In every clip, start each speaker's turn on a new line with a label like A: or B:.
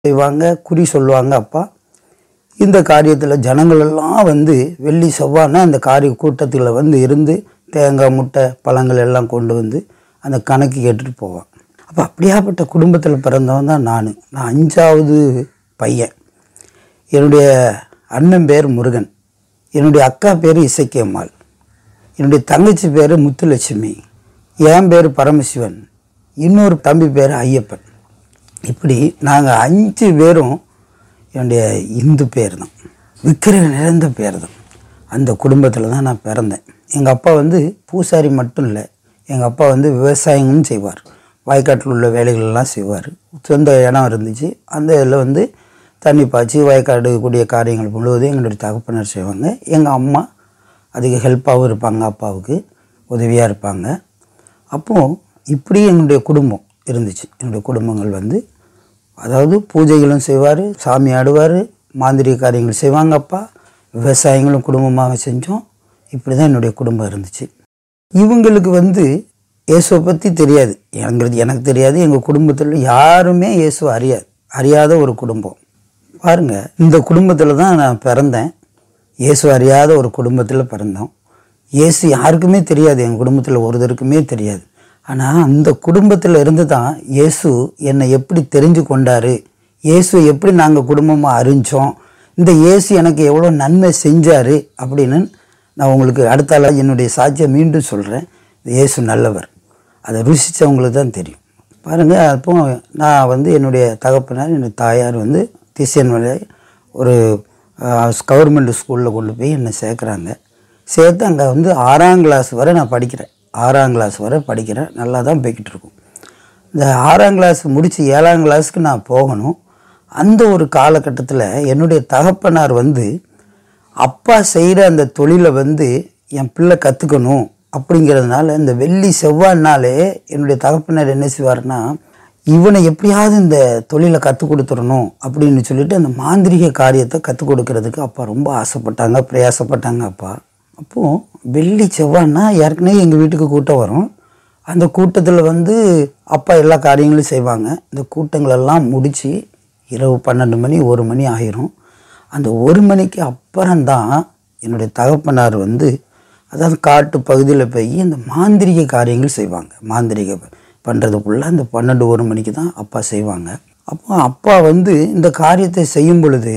A: செய்வாங்க குறி சொல்லுவாங்க அப்பா இந்த காரியத்தில் ஜனங்கள் எல்லாம் வந்து வெள்ளி செவ்வாய்னா அந்த காரிய கூட்டத்தில் வந்து இருந்து தேங்காய் முட்டை பழங்கள் எல்லாம் கொண்டு வந்து அந்த கணக்கு கேட்டுட்டு போவான் அப்போ அப்படியாப்பட்ட குடும்பத்தில் பிறந்தவன் தான் நான் நான் அஞ்சாவது பையன் என்னுடைய அண்ணன் பேர் முருகன் என்னுடைய அக்கா பேர் இசக்கியம்மாள் என்னுடைய தங்கச்சி பேர் முத்துலட்சுமி என் பேர் பரமசிவன் இன்னொரு தம்பி பேர் ஐயப்பன் இப்படி நாங்கள் அஞ்சு பேரும் என்னுடைய இந்து பேர் தான் விக்கிரக நிறைந்த பேர் தான் அந்த குடும்பத்தில் தான் நான் பிறந்தேன் எங்கள் அப்பா வந்து பூசாரி மட்டும் இல்லை எங்கள் அப்பா வந்து விவசாயமும் செய்வார் வயக்காட்டில் உள்ள வேலைகள் எல்லாம் செய்வார் சொந்த இடம் இருந்துச்சு அந்த இதில் வந்து தண்ணி பாய்ச்சி வயக்காடு கூடிய காரியங்கள் முழுவதும் எங்களுடைய தகப்பனர் செய்வாங்க எங்கள் அம்மா அதுக்கு ஹெல்ப்பாகவும் இருப்பாங்க அப்பாவுக்கு உதவியாக இருப்பாங்க அப்போது இப்படி எங்களுடைய குடும்பம் இருந்துச்சு என்னுடைய குடும்பங்கள் வந்து அதாவது பூஜைகளும் செய்வார் சாமி ஆடுவார் மாந்திரிக காரியங்கள் செய்வாங்க அப்பா விவசாயங்களும் குடும்பமாக செஞ்சோம் இப்படி தான் என்னுடைய குடும்பம் இருந்துச்சு இவங்களுக்கு வந்து இயேசுவை பற்றி தெரியாது எனங்கிறது எனக்கு தெரியாது எங்கள் குடும்பத்தில் யாருமே இயேசுவை அறியாது அறியாத ஒரு குடும்பம் பாருங்க இந்த குடும்பத்தில் தான் நான் பிறந்தேன் இயேசு அறியாத ஒரு குடும்பத்தில் பிறந்தோம் இயேசு யாருக்குமே தெரியாது எங்கள் குடும்பத்தில் ஒருத்தருக்குமே தெரியாது ஆனால் அந்த குடும்பத்தில் இருந்து தான் இயேசு என்னை எப்படி தெரிஞ்சு கொண்டாரு இயேசு எப்படி நாங்கள் குடும்பமாக அறிஞ்சோம் இந்த இயேசு எனக்கு எவ்வளோ நன்மை செஞ்சார் அப்படின்னு நான் உங்களுக்கு அடுத்தால என்னுடைய சாட்சியை மீண்டும் சொல்கிறேன் இயேசு நல்லவர் அதை ருசித்தவங்களுக்கு தான் தெரியும் பாருங்கள் அப்போ நான் வந்து என்னுடைய தகப்பனார் என்னுடைய தாயார் வந்து திசையன்மலை ஒரு கவர்மெண்ட் ஸ்கூலில் கொண்டு போய் என்னை சேர்க்குறாங்க சேர்த்து அங்கே வந்து ஆறாம் கிளாஸ் வரை நான் படிக்கிறேன் ஆறாம் கிளாஸ் வரை படிக்கிறேன் நல்லா தான் போய்கிட்டு இருக்கும் இந்த ஆறாம் கிளாஸ் முடித்து ஏழாம் கிளாஸுக்கு நான் போகணும் அந்த ஒரு காலகட்டத்தில் என்னுடைய தகப்பனார் வந்து அப்பா செய்கிற அந்த தொழிலை வந்து என் பிள்ளை கற்றுக்கணும் அப்படிங்கிறதுனால இந்த வெள்ளி செவ்வாய்னாலே என்னுடைய தகப்பனார் என்ன செய்வார்னா இவனை எப்படியாவது இந்த தொழிலை கற்றுக் கொடுத்துடணும் அப்படின்னு சொல்லிட்டு அந்த மாந்திரிக காரியத்தை கற்றுக் கொடுக்கறதுக்கு அப்பா ரொம்ப ஆசைப்பட்டாங்க பிரயாசப்பட்டாங்க அப்பா அப்போது வெள்ளி செவ்வாய்னா ஏற்கனவே எங்கள் வீட்டுக்கு கூட்டம் வரும் அந்த கூட்டத்தில் வந்து அப்பா எல்லா காரியங்களும் செய்வாங்க இந்த கூட்டங்களெல்லாம் முடித்து இரவு பன்னெண்டு மணி ஒரு மணி ஆயிரும் அந்த ஒரு மணிக்கு அப்புறம்தான் என்னுடைய தகப்பனார் வந்து அதாவது காட்டு பகுதியில் போய் இந்த மாந்திரிக காரியங்கள் செய்வாங்க மாந்திரிக பண்ணுறதுக்குள்ள அந்த பன்னெண்டு ஒரு மணிக்கு தான் அப்பா செய்வாங்க அப்போ அப்பா வந்து இந்த காரியத்தை செய்யும் பொழுது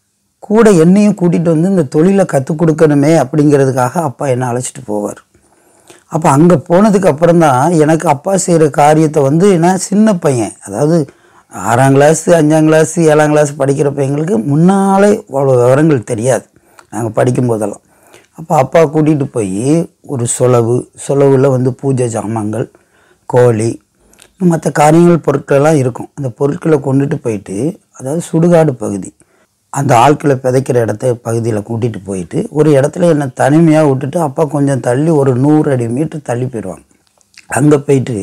A: கூட என்னையும் கூட்டிகிட்டு வந்து இந்த தொழிலை கற்றுக் கொடுக்கணுமே அப்படிங்கிறதுக்காக அப்பா என்னை அழைச்சிட்டு போவார் அப்போ அங்கே போனதுக்கு அப்புறம் தான் எனக்கு அப்பா செய்கிற காரியத்தை வந்து நான் சின்ன பையன் அதாவது ஆறாம் கிளாஸ் அஞ்சாம் கிளாஸ் ஏழாம் கிளாஸ் படிக்கிற பையங்களுக்கு முன்னாலே அவ்வளோ விவரங்கள் தெரியாது நாங்கள் படிக்கும் போதெல்லாம் அப்போ அப்பா கூட்டிகிட்டு போய் ஒரு சொலவு சொலவில் வந்து பூஜை ஜாமான்கள் கோழி மற்ற காரியங்கள் பொருட்களெல்லாம் இருக்கும் அந்த பொருட்களை கொண்டுட்டு போயிட்டு அதாவது சுடுகாடு பகுதி அந்த ஆட்களை விதைக்கிற இடத்த பகுதியில் கூட்டிகிட்டு போயிட்டு ஒரு இடத்துல என்னை தனிமையாக விட்டுட்டு அப்பா கொஞ்சம் தள்ளி ஒரு நூறு அடி மீட்டர் தள்ளி போயிடுவாங்க அங்கே போயிட்டு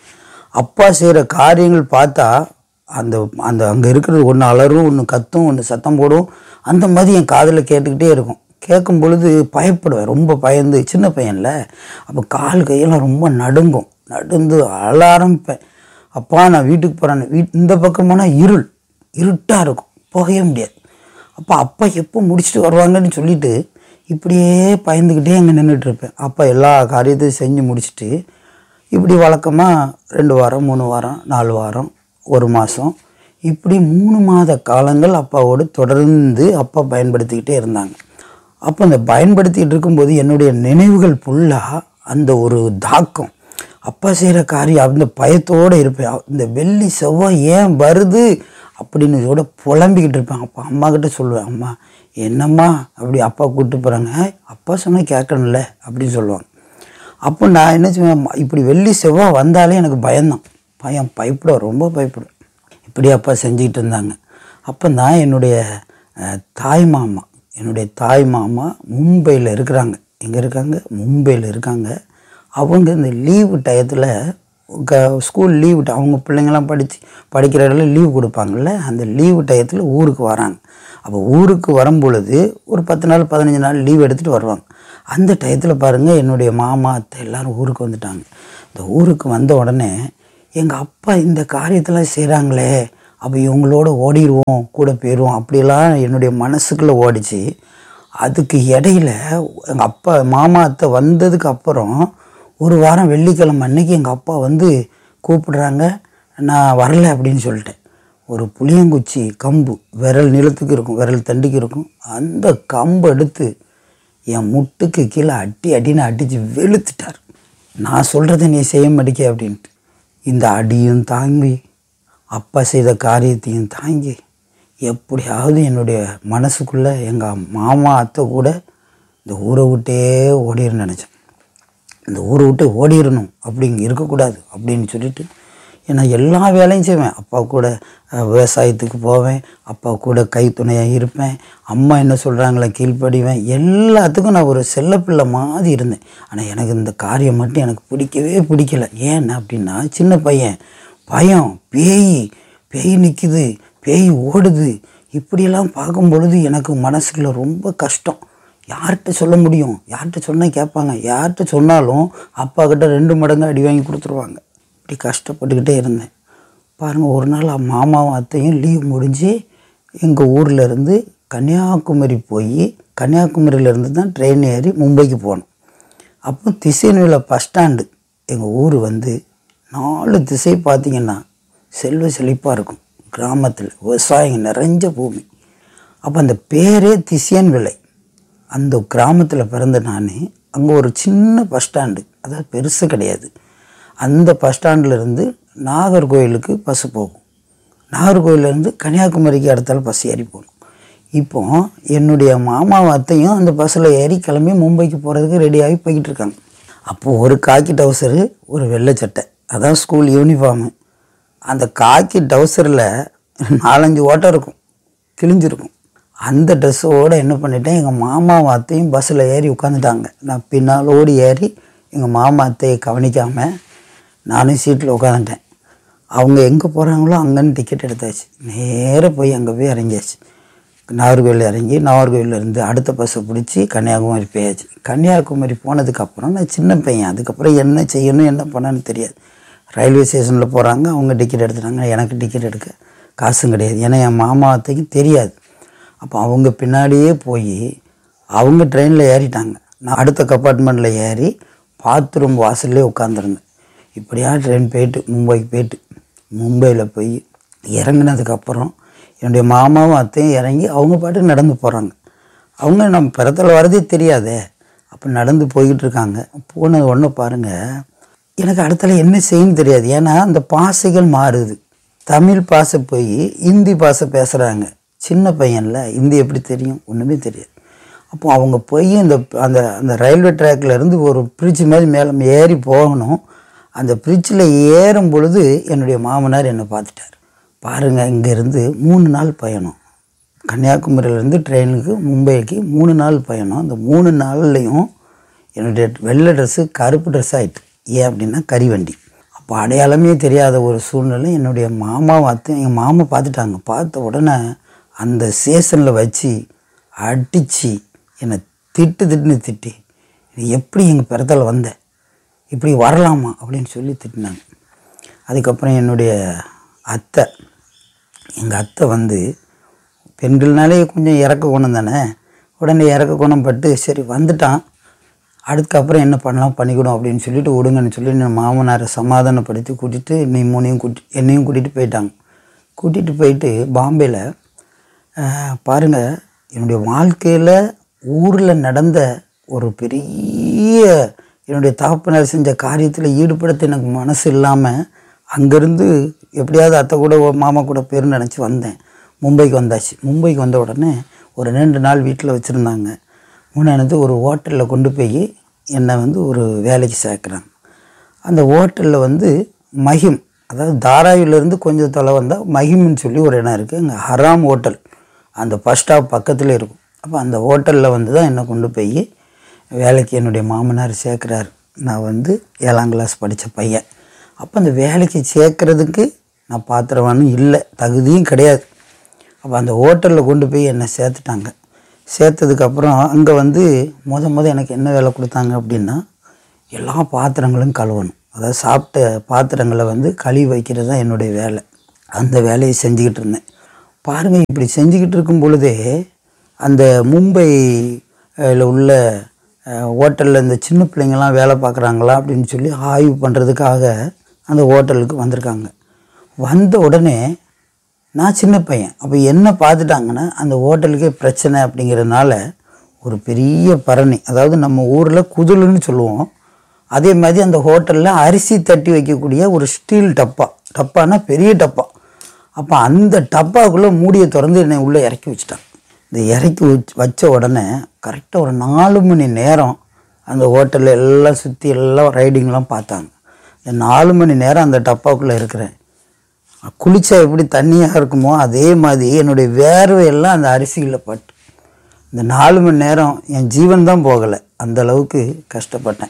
A: அப்பா செய்கிற காரியங்கள் பார்த்தா அந்த அந்த அங்கே இருக்கிறது ஒன்று அலறும் ஒன்று கத்தும் ஒன்று சத்தம் போடும் அந்த மாதிரி என் காதில் கேட்டுக்கிட்டே இருக்கும் கேட்கும் பொழுது பயப்படுவேன் ரொம்ப பயந்து சின்ன பையன்ல அப்போ கால் கையெல்லாம் ரொம்ப நடுங்கும் நடுந்து அழ ஆரம்பிப்பேன் அப்பா நான் வீட்டுக்கு போகிறேன் வீட் இந்த பக்கம் போனால் இருள் இருட்டாக இருக்கும் போகவே முடியாது அப்போ அப்பா எப்போ முடிச்சுட்டு வருவாங்கன்னு சொல்லிட்டு இப்படியே பயந்துக்கிட்டே அங்கே நின்றுட்டு இருப்பேன் அப்பா எல்லா காரியத்தையும் செஞ்சு முடிச்சுட்டு இப்படி வழக்கமாக ரெண்டு வாரம் மூணு வாரம் நாலு வாரம் ஒரு மாதம் இப்படி மூணு மாத காலங்கள் அப்பாவோடு தொடர்ந்து அப்பா பயன்படுத்திக்கிட்டே இருந்தாங்க அப்போ அந்த பயன்படுத்திக்கிட்டு இருக்கும்போது என்னுடைய நினைவுகள் ஃபுல்லாக அந்த ஒரு தாக்கம் அப்பா செய்கிற காரியம் அந்த பயத்தோடு இருப்பேன் இந்த வெள்ளி செவ்வாய் ஏன் வருது அப்படின்னு கூட புலம்பிக்கிட்டு இருப்பேன் அப்பா அம்மா கிட்ட சொல்லுவேன் அம்மா என்னம்மா அப்படி அப்பா கூப்பிட்டு போகிறாங்க அப்பா சொன்னால் கேட்கணும்ல அப்படின்னு சொல்லுவாங்க அப்போ நான் என்ன செய்வேன் இப்படி வெள்ளி செவ்வாய் வந்தாலே எனக்கு பயம்தான் பயம் பயப்பட ரொம்ப பயப்படுவேன் இப்படி அப்பா செஞ்சுக்கிட்டு இருந்தாங்க அப்போ தான் என்னுடைய அஹ், தாய் மாமா என்னுடைய தாய் மாமா மும்பையில் இருக்கிறாங்க எங்கே இருக்காங்க மும்பையில் இருக்காங்க அவங்க இந்த லீவு டயத்தில் க ஸ்கூல் லீவு அவங்க பிள்ளைங்கள்லாம் படித்து படிக்கிற இடத்துல லீவு கொடுப்பாங்கல்ல அந்த லீவு டயத்தில் ஊருக்கு வராங்க அப்போ ஊருக்கு வரும் பொழுது ஒரு பத்து நாள் பதினஞ்சு நாள் லீவ் எடுத்துகிட்டு வருவாங்க அந்த டயத்தில் பாருங்கள் என்னுடைய மாமா அத்தை எல்லாரும் ஊருக்கு வந்துட்டாங்க இந்த ஊருக்கு வந்த உடனே எங்கள் அப்பா இந்த காரியத்தெல்லாம் செய்கிறாங்களே அப்போ இவங்களோட ஓடிடுவோம் கூட போயிடுவோம் அப்படிலாம் என்னுடைய மனசுக்குள்ளே ஓடிச்சு அதுக்கு இடையில எங்கள் அப்பா மாமா அத்தை வந்ததுக்கு அப்புறம் ஒரு வாரம் வெள்ளிக்கிழமை அன்னைக்கு எங்கள் அப்பா வந்து கூப்பிடுறாங்க நான் வரல அப்படின்னு சொல்லிட்டேன் ஒரு புளியங்குச்சி கம்பு விரல் நிலத்துக்கு இருக்கும் விரல் தண்டுக்கு இருக்கும் அந்த கம்பு எடுத்து என் முட்டுக்கு கீழே அடி அடின்னு அடித்து வெளுத்துட்டார் நான் சொல்கிறத நீ செய்ய மாட்டேக்க அப்படின்ட்டு இந்த அடியும் தாங்கி அப்பா செய்த காரியத்தையும் தாங்கி எப்படியாவது என்னுடைய மனசுக்குள்ளே எங்கள் மாமா அத்தை கூட இந்த ஊரை விட்டே ஓடிடுன்னு நினச்சேன் இந்த ஊரை விட்டு ஓடிடணும் அப்படிங்க இருக்கக்கூடாது அப்படின்னு சொல்லிட்டு ஏன்னா எல்லா வேலையும் செய்வேன் அப்பா கூட அஹ், விவசாயத்துக்கு போவேன் அப்பா கூட கைத்துணையாக இருப்பேன் அம்மா என்ன சொல்கிறாங்களே கீழ்ப்படிவேன் எல்லாத்துக்கும் நான் ஒரு செல்லப்பிள்ளை மாதிரி இருந்தேன் ஆனால் எனக்கு இந்த காரியம் மட்டும் எனக்கு பிடிக்கவே பிடிக்கல ஏன் அப்படின்னா சின்ன பையன் பயம் பேய் பேய் நிற்குது பேய் ஓடுது இப்படியெல்லாம் பார்க்கும் பொழுது எனக்கு மனசுக்குள்ள ரொம்ப கஷ்டம் யார்கிட்ட சொல்ல முடியும் யார்கிட்ட சொன்னால் கேட்பாங்க யார்கிட்ட சொன்னாலும் அப்பா கிட்ட ரெண்டு மடங்கு அடி வாங்கி கொடுத்துருவாங்க இப்படி கஷ்டப்பட்டுக்கிட்டே இருந்தேன் பாருங்கள் ஒரு நாள் மாமாவும் அத்தையும் லீவ் முடிஞ்சு எங்கள் ஊரில் இருந்து கன்னியாகுமரி போய் கன்னியாகுமரியிலேருந்து தான் ட்ரெயின் ஏறி மும்பைக்கு போனோம் அப்போ திசைநில பஸ் ஸ்டாண்டு எங்கள் ஊர் வந்து நாலு திசை பார்த்தீங்கன்னா செல்வ செழிப்பாக இருக்கும் கிராமத்தில் விவசாயம் நிறைஞ்ச பூமி அப்போ அந்த பேரே திசையன் விலை அந்த கிராமத்தில் பிறந்த நான் அங்கே ஒரு சின்ன பஸ் ஸ்டாண்டு அதாவது பெருசு கிடையாது அந்த பஸ் ஸ்டாண்ட்லேருந்து நாகர்கோயிலுக்கு பஸ்ஸு போகும் நாகர்கோயிலேருந்து கன்னியாகுமரிக்கு அடுத்தால பஸ் ஏறி போகணும் இப்போ என்னுடைய மாமா அத்தையும் அந்த பஸ்ஸில் ஏறி கிளம்பி மும்பைக்கு போகிறதுக்கு ரெடியாகி போய்கிட்டு இருக்காங்க அப்போது ஒரு காக்கி டவுசரு ஒரு வெள்ளை சட்டை அதான் ஸ்கூல் யூனிஃபார்மு அந்த காக்கி டவுசரில் நாலஞ்சு ஓட்டம் இருக்கும் கிழிஞ்சிருக்கும் அந்த ட்ரெஸ்ஸோடு என்ன பண்ணிட்டேன் எங்கள் மாமா அத்தையும் பஸ்ஸில் ஏறி உட்காந்துட்டாங்க நான் பின்னால் ஓடி ஏறி எங்கள் மாமா அத்தையை கவனிக்காமல் நானும் சீட்டில் உட்காந்துட்டேன் அவங்க எங்கே போகிறாங்களோ அங்கேன்னு டிக்கெட் எடுத்தாச்சு நேராக போய் அங்கே போய் இறங்கியாச்சு நாகர்கோவில் இறங்கி நாகர்கோவில்ல இருந்து அடுத்த பஸ்ஸை பிடிச்சி கன்னியாகுமரி போயாச்சு கன்னியாகுமரி போனதுக்கப்புறம் நான் சின்ன பையன் அதுக்கப்புறம் என்ன செய்யணும் என்ன பண்ணணும்னு தெரியாது ரயில்வே ஸ்டேஷனில் போகிறாங்க அவங்க டிக்கெட் எடுத்துட்டாங்க எனக்கு டிக்கெட் எடுக்க காசும் கிடையாது ஏன்னா என் மாமா அத்தைக்கும் தெரியாது அப்போ அவங்க பின்னாடியே போய் அவங்க ட்ரெயினில் ஏறிட்டாங்க நான் அடுத்த கம்பார்ட்மெண்ட்டில் ஏறி பாத்ரூம் வாசல்லே உட்காந்துருந்தேன் இப்படியா ட்ரெயின் போயிட்டு மும்பைக்கு போயிட்டு மும்பையில் போய் இறங்குனதுக்கப்புறம் என்னுடைய மாமாவும் அத்தையும் இறங்கி அவங்க பாட்டுக்கு நடந்து போகிறாங்க அவங்க நம்ம பிறத்தில் வரதே தெரியாதே அப்போ நடந்து போய்கிட்டு இருக்காங்க போனது ஒன்று பாருங்கள் எனக்கு அடுத்தால என்ன செய்யணும்னு தெரியாது ஏன்னா அந்த பாசைகள் மாறுது தமிழ் பாசை போய் ஹிந்தி பாசை பேசுகிறாங்க சின்ன பையன்ல ஹிந்தி எப்படி தெரியும் ஒன்றுமே தெரியாது அப்போ அவங்க போய் இந்த அந்த அந்த ரயில்வே ட்ராக்ல இருந்து ஒரு பிரிட்ஜ் மாதிரி மேலே ஏறி போகணும் அந்த பிரிட்ஜில் ஏறும் பொழுது என்னுடைய மாமனார் என்னை பார்த்துட்டார் பாருங்கள் இங்கேருந்து மூணு நாள் பயணம் கன்னியாகுமரியிலேருந்து ட்ரெயினுக்கு மும்பைக்கு மூணு நாள் பயணம் அந்த மூணு நாள்லையும் என்னுடைய வெள்ளை ட்ரெஸ்ஸு கருப்பு ட்ரெஸ் ஆயிட்டு ஏன் அப்படின்னா கறிவண்டி அப்போ அடையாளமே தெரியாத ஒரு சூழ்நிலை என்னுடைய மாமாவும் அத்தை எங்கள் மாமா பார்த்துட்டாங்க பார்த்த உடனே அந்த ஸ்டேஷனில் வச்சு அடித்து என்னை திட்டு திட்டுன்னு திட்டி நீ எப்படி எங்கள் பிறத்தில் வந்த இப்படி வரலாமா அப்படின்னு சொல்லி திட்டினாங்க அதுக்கப்புறம் என்னுடைய அத்தை எங்கள் அத்தை வந்து பெண்கள்னாலே கொஞ்சம் இறக்க குணம் தானே உடனே இறக்க குணம் பட்டு சரி வந்துட்டான் அதுக்கப்புறம் என்ன பண்ணலாம் பண்ணிக்கணும் அப்படின்னு சொல்லிட்டு விடுங்கன்னு சொல்லி என் மாமனாரை சமாதானப்படுத்தி கூட்டிகிட்டு நீ மூணையும் கூட்டி என்னையும் கூட்டிகிட்டு போயிட்டாங்க கூட்டிகிட்டு போயிட்டு பாம்பேயில் பாருங்கள் என்னுடைய வாழ்க்கையில் ஊரில் நடந்த ஒரு பெரிய என்னுடைய தகப்பனார் செஞ்ச காரியத்தில் ஈடுபடுத்த எனக்கு மனசு இல்லாமல் அங்கேருந்து எப்படியாவது அத்தை கூட ஒரு மாமா கூட பேருன்னு நினச்சி வந்தேன் மும்பைக்கு வந்தாச்சு மும்பைக்கு வந்த உடனே ஒரு ரெண்டு நாள் வீட்டில் வச்சுருந்தாங்க மூணானது ஒரு ஹோட்டலில் கொண்டு போய் என்னை வந்து ஒரு வேலைக்கு சேர்க்குறாங்க அந்த ஹோட்டலில் வந்து மஹிம் அதாவது தாராவிலேருந்து கொஞ்சம் தொலை வந்தால் மஹிம்னு சொல்லி ஒரு இடம் இருக்குது அங்கே ஹராம் ஹோட்டல் அந்த பஸ் ஸ்டாப் பக்கத்தில் இருக்கும் அப்போ அந்த ஹோட்டலில் வந்து தான் என்னை கொண்டு போய் வேலைக்கு என்னுடைய மாமனார் சேர்க்குறாரு நான் வந்து ஏழாம் கிளாஸ் படித்த பையன் அப்போ அந்த வேலைக்கு சேர்க்குறதுக்கு நான் பாத்திரவானும் இல்லை தகுதியும் கிடையாது அப்போ அந்த ஹோட்டலில் கொண்டு போய் என்னை சேர்த்துட்டாங்க சேர்த்ததுக்கப்புறம் அங்கே வந்து முத முத எனக்கு என்ன வேலை கொடுத்தாங்க அப்படின்னா எல்லா பாத்திரங்களும் கழுவணும் அதாவது சாப்பிட்ட பாத்திரங்களை வந்து கழுவி வைக்கிறது தான் என்னுடைய வேலை அந்த வேலையை செஞ்சுக்கிட்டு இருந்தேன் பாருங்கள் இப்படி செஞ்சுக்கிட்டு இருக்கும் பொழுதே அந்த மும்பை அஹ், ல உள்ள ஹோட்டலில் இந்த சின்ன பிள்ளைங்கள்லாம் வேலை பார்க்குறாங்களா அப்படின்னு சொல்லி ஆய்வு பண்ணுறதுக்காக அந்த ஹோட்டலுக்கு வந்திருக்காங்க வந்த உடனே நான் சின்ன பையன் அப்போ என்ன பார்த்துட்டாங்கன்னா அந்த ஹோட்டலுக்கே பிரச்சனை அப்படிங்கிறதுனால ஒரு பெரிய பரணி அதாவது நம்ம ஊரில் குதுலுன்னு சொல்லுவோம் அதே மாதிரி அந்த ஹோட்டலில் அரிசி தட்டி வைக்கக்கூடிய ஒரு ஸ்டீல் டப்பா டப்பானா பெரிய டப்பா அப்போ அந்த டப்பாக்குள்ளே மூடியை திறந்து என்னை உள்ளே இறக்கி வச்சுட்டாங்க இந்த இறக்கி வச்சு வச்ச உடனே கரெக்டாக ஒரு நாலு மணி நேரம் அந்த ஹோட்டலில் எல்லாம் சுற்றி எல்லாம் ரைடிங்லாம் பார்த்தாங்க இந்த நாலு மணி நேரம் அந்த டப்பாக்குள்ளே இருக்கிறேன் குளிச்சா எப்படி தண்ணியாக இருக்குமோ அதே மாதிரி என்னுடைய வேர்வையெல்லாம் அந்த அரிசிகளில் பட்டு இந்த நாலு மணி நேரம் என் ஜீவன் தான் போகலை அந்த அளவுக்கு கஷ்டப்பட்டேன்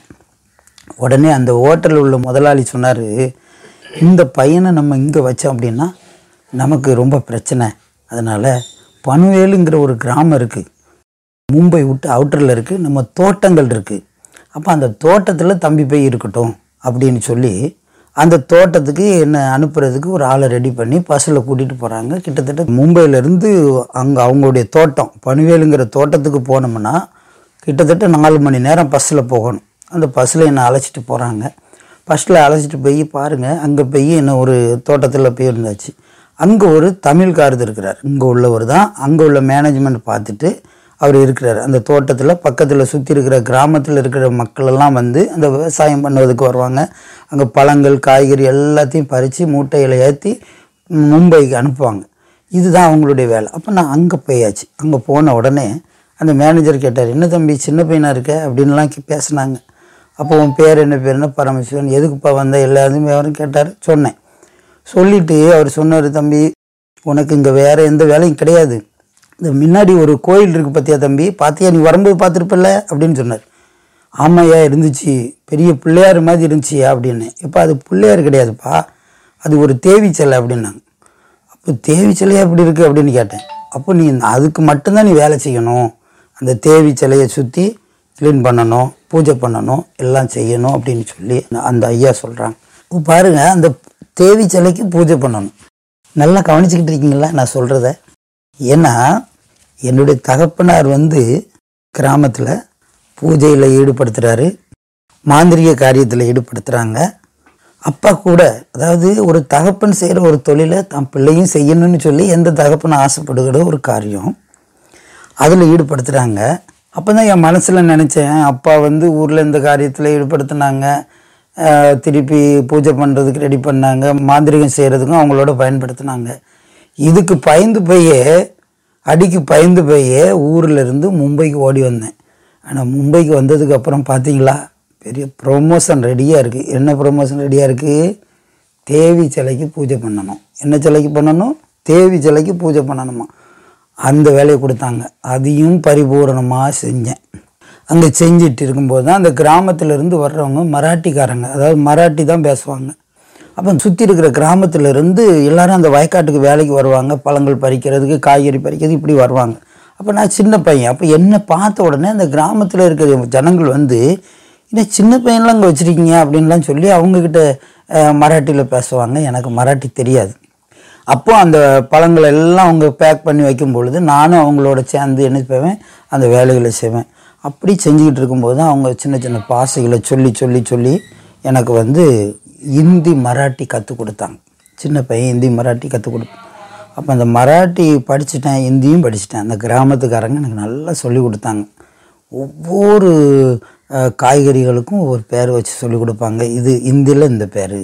A: உடனே அந்த ஹோட்டலில் உள்ள முதலாளி சொன்னார் இந்த பையனை நம்ம இங்கே வச்சோம் அப்படின்னா நமக்கு ரொம்ப பிரச்சனை அதனால் பனுவேலுங்கிற ஒரு கிராமம் இருக்குது மும்பை விட்டு அவுட்டரில் இருக்குது நம்ம தோட்டங்கள் இருக்குது அப்போ அந்த தோட்டத்தில் தம்பி போய் இருக்கட்டும் அப்படின்னு சொல்லி அந்த தோட்டத்துக்கு என்னை அனுப்புறதுக்கு ஒரு ஆளை ரெடி பண்ணி பஸ்ஸில் கூட்டிகிட்டு போகிறாங்க கிட்டத்தட்ட மும்பையிலேருந்து அங்கே அவங்களுடைய தோட்டம் பனுவேலுங்கிற தோட்டத்துக்கு போனோம்னா கிட்டத்தட்ட நாலு மணி நேரம் பஸ்ஸில் போகணும் அந்த பஸ்ஸில் என்னை அழைச்சிட்டு போகிறாங்க பஸ்ஸில் அழைச்சிட்டு போய் பாருங்கள் அங்கே போய் என்ன ஒரு தோட்டத்தில் போய் இருந்தாச்சு அங்கே ஒரு தமிழ்காரர் இருக்கிறார் இங்கே உள்ளவர் தான் அங்கே உள்ள மேனேஜ்மெண்ட் பார்த்துட்டு அவர் இருக்கிறார் அந்த தோட்டத்தில் பக்கத்தில் சுற்றி இருக்கிற கிராமத்தில் இருக்கிற மக்கள் எல்லாம் வந்து அந்த விவசாயம் பண்ணுவதுக்கு வருவாங்க அங்கே பழங்கள் காய்கறி எல்லாத்தையும் பறித்து மூட்டையில் ஏற்றி மும்பைக்கு அனுப்புவாங்க இதுதான் அவங்களுடைய வேலை அப்போ நான் அங்கே போயாச்சு அங்கே போன உடனே அந்த மேனேஜர் கேட்டார் என்ன தம்பி சின்ன பையனாக இருக்க அப்படின்லாம் கே- பேசுனாங்க அப்போ உன் பேர் என்ன பேருன்னா பரமசிவன் எதுக்குப்பா வந்த எல்லாத்தையும் அவரும் கேட்டார் சொன்னேன் சொல்லிட்டு அவர் சொன்னார் தம்பி உனக்கு இங்கே வேறு எந்த வேலையும் கிடையாது இந்த முன்னாடி ஒரு கோயில் இருக்குது பார்த்தியா தம்பி பார்த்தியா நீ வரும்போது பார்த்துருப்பில்ல அப்படின்னு சொன்னார் ஆமாய்யா இருந்துச்சு பெரிய பிள்ளையார் மாதிரி இருந்துச்சியா அப்படின்னு இப்போ அது பிள்ளையார் கிடையாதுப்பா அது ஒரு தேவி சிலை அப்படின்னாங்க அப்போ தேவி சிலையா எப்படி இருக்குது அப்படின்னு கேட்டேன் அப்போ நீ அதுக்கு மட்டும்தான் நீ வேலை செய்யணும் அந்த தேவி சிலையை சுற்றி க்ளீன் பண்ணணும் பூஜை பண்ணணும் எல்லாம் செய்யணும் அப்படின்னு சொல்லி அந்த ஐயா சொல்கிறாங்க இப்போ பாருங்கள் அந்த தேவி சிலைக்கு பூஜை பண்ணணும் நல்லா கவனிச்சுக்கிட்டு இருக்கீங்களா நான் சொல்கிறத ஏன்னா என்னுடைய தகப்பனார் வந்து கிராமத்தில் பூஜையில் ஈடுபடுத்துகிறாரு மாந்திரிக காரியத்தில் ஈடுபடுத்துகிறாங்க அப்பா கூட அதாவது ஒரு தகப்பன் செய்கிற ஒரு தொழிலை தன் பிள்ளையும் செய்யணும்னு சொல்லி எந்த தகப்பனும் ஆசைப்படுகிற ஒரு காரியம் அதில் ஈடுபடுத்துகிறாங்க அப்போ தான் என் மனசில் நினச்சேன் அப்பா வந்து ஊரில் இந்த காரியத்தில் ஈடுபடுத்தினாங்க ஆஹ் திருப்பி பூஜை பண்ணுறதுக்கு ரெடி பண்ணாங்க மாந்திரிகம் செய்கிறதுக்கும் அவங்களோட பயன்படுத்தினாங்க இதுக்கு பயந்து போயே அடிக்கு பயந்து போயே ஊரில் இருந்து மும்பைக்கு ஓடி வந்தேன் ஆனால் மும்பைக்கு வந்ததுக்கு அப்புறம் பார்த்தீங்களா பெரிய ப்ரொமோஷன் ரெடியாக இருக்குது என்ன ப்ரொமோஷன் ரெடியாக இருக்குது தேவி சிலைக்கு பூஜை பண்ணணும் என்ன சிலைக்கு பண்ணணும் தேவி சிலைக்கு பூஜை பண்ணணுமா அந்த வேலையை கொடுத்தாங்க அதையும் பரிபூரணமாக செஞ்சேன் அங்கே செஞ்சிட்டு இருக்கும்போது தான் அந்த கிராமத்திலேருந்து வர்றவங்க மராட்டிக்காரங்க அதாவது மராட்டி தான் பேசுவாங்க அப்போ சுற்றி இருக்கிற கிராமத்துல இருந்து எல்லாரும் அந்த வயக்காட்டுக்கு வேலைக்கு வருவாங்க பழங்கள் பறிக்கிறதுக்கு காய்கறி பறிக்கிறது இப்படி வருவாங்க அப்போ நான் சின்ன பையன் அப்போ என்னை பார்த்த உடனே அந்த கிராமத்தில் இருக்கிற ஜனங்கள் வந்து என்ன சின்ன பையன்லாம் அங்கே வச்சுருக்கீங்க அப்படின்லாம் சொல்லி அவங்கக்கிட்ட மராட்டியில் பேசுவாங்க எனக்கு மராட்டி தெரியாது அப்போ அந்த பழங்களை எல்லாம் அவங்க பேக் பண்ணி வைக்கும் பொழுது நானும் அவங்களோட சேர்ந்து என்ன செய்வேன் அந்த வேலைகளை செய்வேன் அப்படி செஞ்சுக்கிட்டு இருக்கும்போது தான் அவங்க சின்ன சின்ன பாசைகளை சொல்லி சொல்லி சொல்லி எனக்கு வந்து இந்தி மராட்டி கற்றுக் கொடுத்தாங்க சின்ன பையன் ஹிந்தி மராட்டி கற்றுக் கொடுப்பேன் அப்போ அந்த மராட்டி படிச்சுட்டேன் ஹிந்தியும் படிச்சுட்டேன் அந்த கிராமத்துக்காரங்க எனக்கு நல்லா சொல்லி கொடுத்தாங்க ஒவ்வொரு அஹ், காய்கறிகளுக்கும் ஒரு பேர் வச்சு சொல்லி கொடுப்பாங்க இது ஹிந்தியில் இந்த பேர்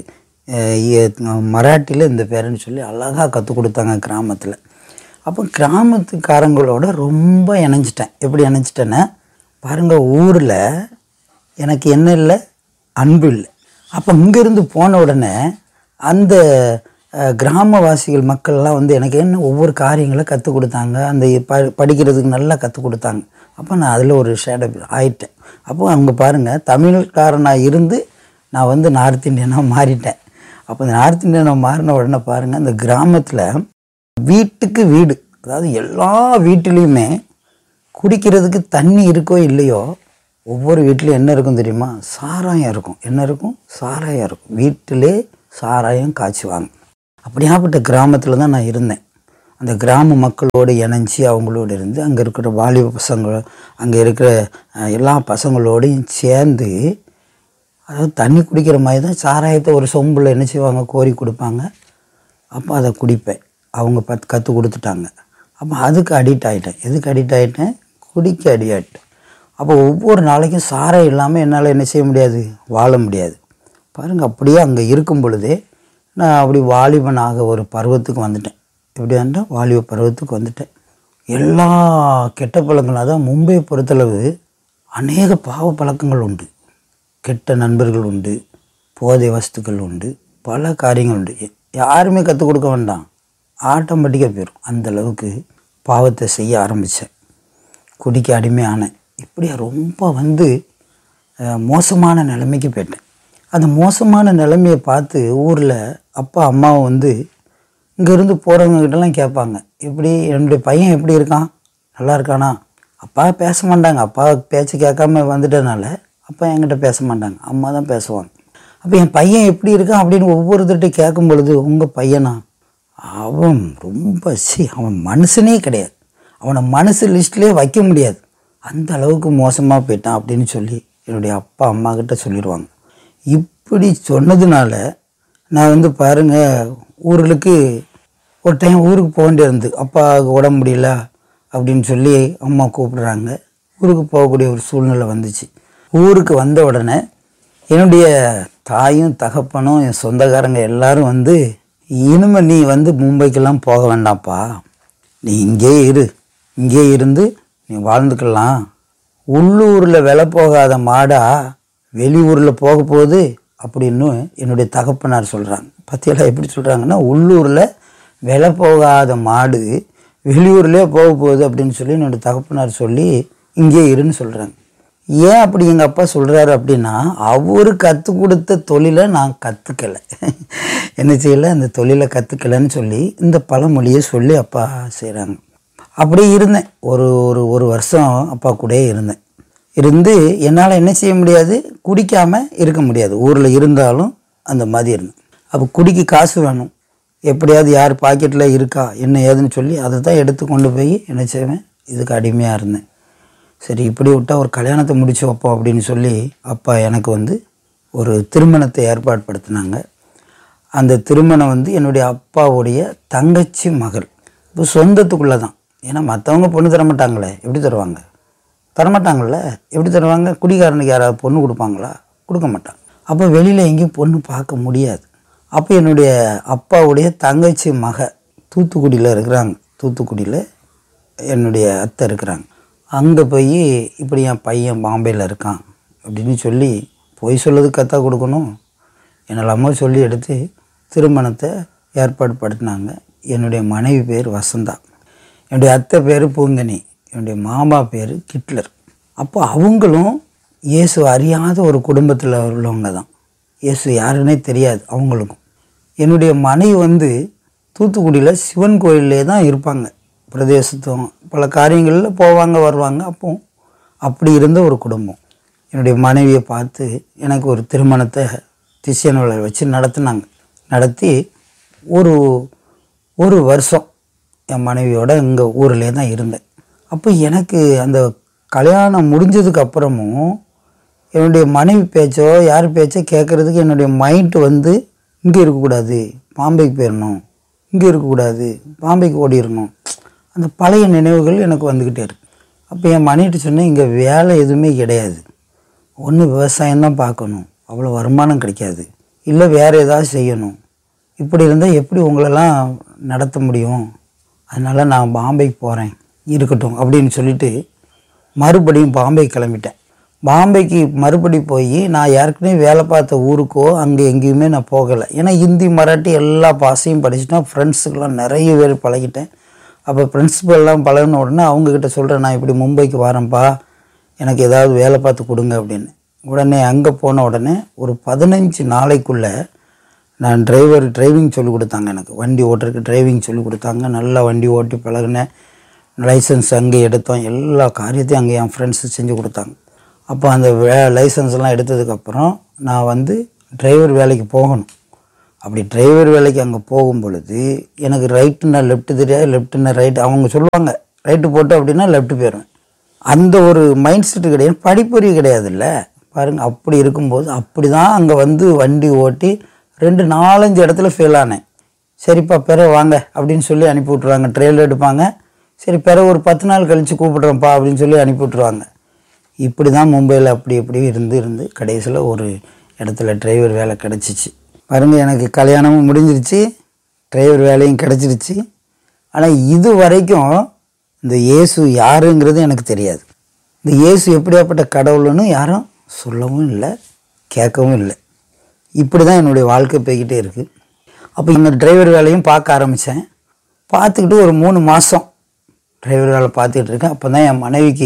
A: மராட்டியில் இந்த பேருன்னு சொல்லி அழகாக கற்றுக் கொடுத்தாங்க கிராமத்தில் அப்போ கிராமத்துக்காரங்களோட ரொம்ப இணைஞ்சிட்டேன் எப்படி இணைஞ்சிட்டேன்னா பாருங்கள் ஊரில் எனக்கு என்ன இல்லை அன்பு இல்லை அப்போ இங்கேருந்து போன உடனே அந்த அஹ், கிராமவாசிகள் மக்கள்லாம் வந்து எனக்கு என்ன ஒவ்வொரு காரியங்களை கற்றுக் கொடுத்தாங்க அந்த ப படிக்கிறதுக்கு நல்லா கற்றுக் கொடுத்தாங்க அப்போ நான் அதில் ஒரு ஷேடோ ஆயிட்டேன் அப்போ அவங்க பாருங்கள் தமிழ்காரனாக இருந்து நான் வந்து நார்த் இந்தியனாக மாறிட்டேன் அப்போ இந்த நார்த் இந்தியனாக மாறின உடனே பாருங்கள் அந்த கிராமத்தில் வீட்டுக்கு வீடு அதாவது எல்லா வீட்டிலையுமே குடிக்கிறதுக்கு தண்ணி இருக்கோ இல்லையோ ஒவ்வொரு வீட்லேயும் என்ன இருக்கும் தெரியுமா சாராயம் இருக்கும் என்ன இருக்கும் சாராயம் இருக்கும் வீட்டிலே சாராயம் காய்ச்சுவாங்க அப்படியாப்பட்ட கிராமத்தில் தான் நான் இருந்தேன் அந்த கிராம மக்களோடு இணைஞ்சி அவங்களோடு இருந்து அங்கே இருக்கிற வாலிப பசங்க அங்கே இருக்கிற அஹ், எல்லா பசங்களோடையும் சேர்ந்து அதாவது தண்ணி குடிக்கிற மாதிரி தான் சாராயத்தை ஒரு சொம்பில் என்ன செய்வாங்க கோரி கொடுப்பாங்க அப்போ அதை குடிப்பேன் அவங்க பத்து கற்றுக் கொடுத்துட்டாங்க அப்போ அதுக்கு அடிக்ட் ஆகிட்டேன் எதுக்கு அடிக்ட் ஆகிட்டேன் குடிக்க அடிக்ட் ஆகிட்டேன் அப்போ ஒவ்வொரு நாளைக்கும் சாரம் இல்லாமல் என்னால் என்ன செய்ய முடியாது வாழ முடியாது பாருங்கள் அப்படியே அங்கே இருக்கும் பொழுதே நான் அப்படி வாலிபனாக ஒரு பருவத்துக்கு வந்துட்டேன் எப்படி வந்துட்டேன் வாலிப பருவத்துக்கு வந்துட்டேன் எல்லா கெட்ட பழக்கங்களும் அதான் மும்பையை பொறுத்தளவு அநேக பாவ பழக்கங்கள் உண்டு கெட்ட நண்பர்கள் உண்டு போதை வஸ்துக்கள் உண்டு பல காரியங்கள் உண்டு யா- யாருமே கற்றுக் கொடுக்க வேண்டாம் ஆட்டோமேட்டிக்காக போயிடும் அந்த அளவுக்கு பாவத்தை செய்ய ஆரம்பித்தேன் குடிக்க அடிமை ஆனேன் இப்படி ரொம்ப வந்து அஹ், மோசமான நிலைமைக்கு போயிட்டேன் அந்த மோசமான நிலைமையை பார்த்து ஊரில் அப்பா அம்மாவை வந்து இங்கேருந்து போகிறவங்ககிட்டலாம் கேட்பாங்க எப்படி என்னுடைய பையன் எப்படி இருக்கான் நல்லா இருக்கானா அப்பா பேச மாட்டாங்க அப்பா பேச்சு கேட்காம வந்துட்டனால அப்பா என்கிட்ட பேச மாட்டாங்க அம்மா தான் பேசுவாங்க அப்போ என் பையன் எப்படி இருக்கான் அப்படின்னு ஒவ்வொருத்தர்கிட்ட கேட்கும் பொழுது உங்கள் பையனா அவன் ரொம்ப சி அவன் மனுஷனே கிடையாது அவனை மனசு லிஸ்ட்லேயே வைக்க முடியாது அந்த அளவுக்கு மோசமாக போயிட்டான் அப்படின்னு சொல்லி என்னுடைய அப்பா அம்மா கிட்ட சொல்லிடுவாங்க இப்படி சொன்னதுனால நான் வந்து பாருங்க ஊர்களுக்கு ஒரு டைம் ஊருக்கு போக வேண்டியிருந்து அப்பாவுக்கு உடம்பு முடியல அப்படின்னு சொல்லி அம்மா கூப்பிடுறாங்க ஊருக்கு போகக்கூடிய ஒரு சூழ்நிலை வந்துச்சு ஊருக்கு வந்த உடனே என்னுடைய தாயும் தகப்பனும் என் சொந்தக்காரங்க எல்லாரும் வந்து இனிமே நீ வந்து மும்பைக்கெல்லாம் போக வேண்டாம்ப்பா நீ இங்கே இரு இங்கே இருந்து நீ வாழ்ந்துக்கலாம் உள்ளூரில் விலை போகாத மாடா வெளியூரில் போக போகுது அப்படின்னு என்னுடைய தகப்பனார் சொல்கிறாங்க பத்தியெல்லாம் எப்படி சொல்கிறாங்கன்னா உள்ளூரில் விலை போகாத மாடு வெளியூர்லேயே போக போகுது அப்படின்னு சொல்லி என்னுடைய தகப்பனார் சொல்லி இங்கே இருன்னு சொல்கிறாங்க ஏன் அப்படி எங்கள் அப்பா சொல்கிறாரு அப்படின்னா அவர் கற்றுக் கொடுத்த தொழிலை நான் கற்றுக்கலை என்ன செய்யலை அந்த தொழிலை கற்றுக்கலைன்னு சொல்லி இந்த பழமொழியை சொல்லி அப்பா செய்கிறாங்க அப்படியே இருந்தேன் ஒரு ஒரு ஒரு வருஷம் அப்பா கூடயே இருந்தேன் இருந்து என்னால் என்ன செய்ய முடியாது குடிக்காமல் இருக்க முடியாது ஊரில் இருந்தாலும் அந்த மாதிரி இருந்தேன் அப்போ குடிக்க காசு வேணும் எப்படியாவது யார் பாக்கெட்டில் இருக்கா என்ன ஏதுன்னு சொல்லி அதை தான் எடுத்து கொண்டு போய் என்ன செய்வேன் இதுக்கு அடிமையாக இருந்தேன் சரி இப்படி விட்டால் ஒரு கல்யாணத்தை முடிச்சு வைப்போம் அப்படின்னு சொல்லி அப்பா எனக்கு வந்து ஒரு திருமணத்தை ஏற்பாடு படுத்தினாங்க அந்த திருமணம் வந்து என்னுடைய அப்பாவுடைய தங்கச்சி மகள் இப்போ சொந்தத்துக்குள்ளே தான் ஏன்னா மற்றவங்க பொண்ணு தர மாட்டாங்களே எப்படி தருவாங்க தரமாட்டாங்கல்ல எப்படி தருவாங்க குடிகாரனுக்கு யாராவது பொண்ணு கொடுப்பாங்களா கொடுக்க மாட்டாங்க அப்போ வெளியில் எங்கேயும் பொண்ணு பார்க்க முடியாது அப்போ என்னுடைய அப்பாவுடைய தங்கச்சி மக தூத்துக்குடியில் இருக்கிறாங்க தூத்துக்குடியில் என்னுடைய அத்தை இருக்கிறாங்க அங்கே போய் இப்படி என் பையன் பாம்பேயில் இருக்கான் அப்படின்னு சொல்லி பொய் சொல்லதுக்கு கத்தா கொடுக்கணும் என்னெல்லாமோ சொல்லி எடுத்து திருமணத்தை ஏற்பாடு படுத்தினாங்க என்னுடைய மனைவி பேர் வசந்தா என்னுடைய அத்தை பேர் பூங்கனி என்னுடைய மாமா பேர் கிட்லர் அப்போ அவங்களும் இயேசு அறியாத ஒரு குடும்பத்தில் உள்ளவங்க தான் இயேசு யாருன்னே தெரியாது அவங்களுக்கும் என்னுடைய மனைவி வந்து தூத்துக்குடியில் சிவன் கோயிலே தான் இருப்பாங்க பிரதேசத்துவம் பல காரியங்களில் போவாங்க வருவாங்க அப்போ அப்படி இருந்த ஒரு குடும்பம் என்னுடைய மனைவியை பார்த்து எனக்கு ஒரு திருமணத்தை திசியனவளை வச்சு நடத்தினாங்க நடத்தி ஒரு ஒரு வருஷம் என் மனைவியோட இங்கே ஊர்லேயே தான் இருந்தேன் அப்போ எனக்கு அந்த கல்யாணம் முடிஞ்சதுக்கு அப்புறமும் என்னுடைய மனைவி பேச்சோ யார் பேச்சோ கேட்குறதுக்கு என்னுடைய மைண்டு வந்து இங்கே இருக்கக்கூடாது பாம்பேக்கு போயிடணும் இங்கே இருக்கக்கூடாது பாம்பேக்கு ஓடிடணும் அந்த பழைய நினைவுகள் எனக்கு வந்துக்கிட்டே இருக்கு அப்போ என் மனைவிட்டு சொன்னேன் இங்கே வேலை எதுவுமே கிடையாது ஒன்று விவசாயம் தான் பார்க்கணும் அவ்வளோ வருமானம் கிடைக்காது இல்லை வேறு ஏதாவது செய்யணும் இப்படி இருந்தால் எப்படி உங்களெல்லாம் நடத்த முடியும் அதனால் நான் பாம்பேக்கு போகிறேன் இருக்கட்டும் அப்படின்னு சொல்லிட்டு மறுபடியும் பாம்பே கிளம்பிட்டேன் பாம்பேக்கு மறுபடி போய் நான் ஏற்கனவே வேலை பார்த்த ஊருக்கோ அங்கே எங்கேயுமே நான் போகலை ஏன்னா ஹிந்தி மராட்டி எல்லா பாஷையும் படிச்சுட்டேன் ஃப்ரெண்ட்ஸுக்கெல்லாம் நிறைய பேர் பழகிட்டேன் அப்போ பிரின்சிபல்லாம் பழகின உடனே அவங்கக்கிட்ட சொல்கிறேன் நான் இப்படி மும்பைக்கு வரேன்ப்பா எனக்கு ஏதாவது வேலை பார்த்து கொடுங்க அப்படின்னு உடனே அங்கே போன உடனே ஒரு பதினஞ்சு நாளைக்குள்ளே நான் டிரைவர் டிரைவிங் சொல்லி கொடுத்தாங்க எனக்கு வண்டி ஓட்டுறதுக்கு டிரைவிங் சொல்லி கொடுத்தாங்க நல்லா வண்டி ஓட்டி பழகினேன் லைசன்ஸ் அங்கே எடுத்தோம் எல்லா காரியத்தையும் அங்கே என் ஃப்ரெண்ட்ஸு செஞ்சு கொடுத்தாங்க அப்போ அந்த வே லைசன்ஸ்லாம் எடுத்ததுக்கப்புறம் நான் வந்து டிரைவர் வேலைக்கு போகணும் அப்படி டிரைவர் வேலைக்கு அங்கே போகும் பொழுது எனக்கு ரைட்டுன்னா லெஃப்ட் தெரியாது லெஃப்ட்டுன்னா ரைட் அவங்க சொல்லுவாங்க ரைட்டு போட்டு அப்படின்னா லெஃப்ட் போயிடுவேன் அந்த ஒரு மைண்ட் செட்டு கிடையாது படிப்பறிவு கிடையாதுல்ல பாருங்க அப்படி இருக்கும்போது அப்படி தான் அங்கே வந்து வண்டி ஓட்டி ரெண்டு நாலஞ்சு இடத்துல ஃபெயில் ஆனேன் சரிப்பா பிற வாங்க அப்படின்னு சொல்லி அனுப்பி விட்ருவாங்க ட்ரெயில் எடுப்பாங்க சரி பிற ஒரு பத்து நாள் கழித்து கூப்பிட்றேன்ப்பா அப்படின்னு சொல்லி அனுப்பி விட்ருவாங்க இப்படி தான் மும்பையில் அப்படி இப்படி இருந்து இருந்து கடைசியில் ஒரு இடத்துல டிரைவர் வேலை கிடச்சிச்சு பாருங்க எனக்கு கல்யாணமும் முடிஞ்சிருச்சு டிரைவர் வேலையும் கிடச்சிருச்சு ஆனால் இது வரைக்கும் இந்த இயேசு யாருங்கிறது எனக்கு தெரியாது இந்த இயேசு எப்படியாப்பட்ட கடவுள்னு யாரும் சொல்லவும் இல்லை கேட்கவும் இல்லை இப்படி தான் என்னுடைய வாழ்க்கை போய்கிட்டே இருக்குது அப்போ இந்த டிரைவர் வேலையும் பார்க்க ஆரம்பித்தேன் பார்த்துக்கிட்டு ஒரு மூணு மாதம் டிரைவர் வேலை பார்த்துக்கிட்டு இருக்கேன் அப்போ தான் என் மனைவிக்கு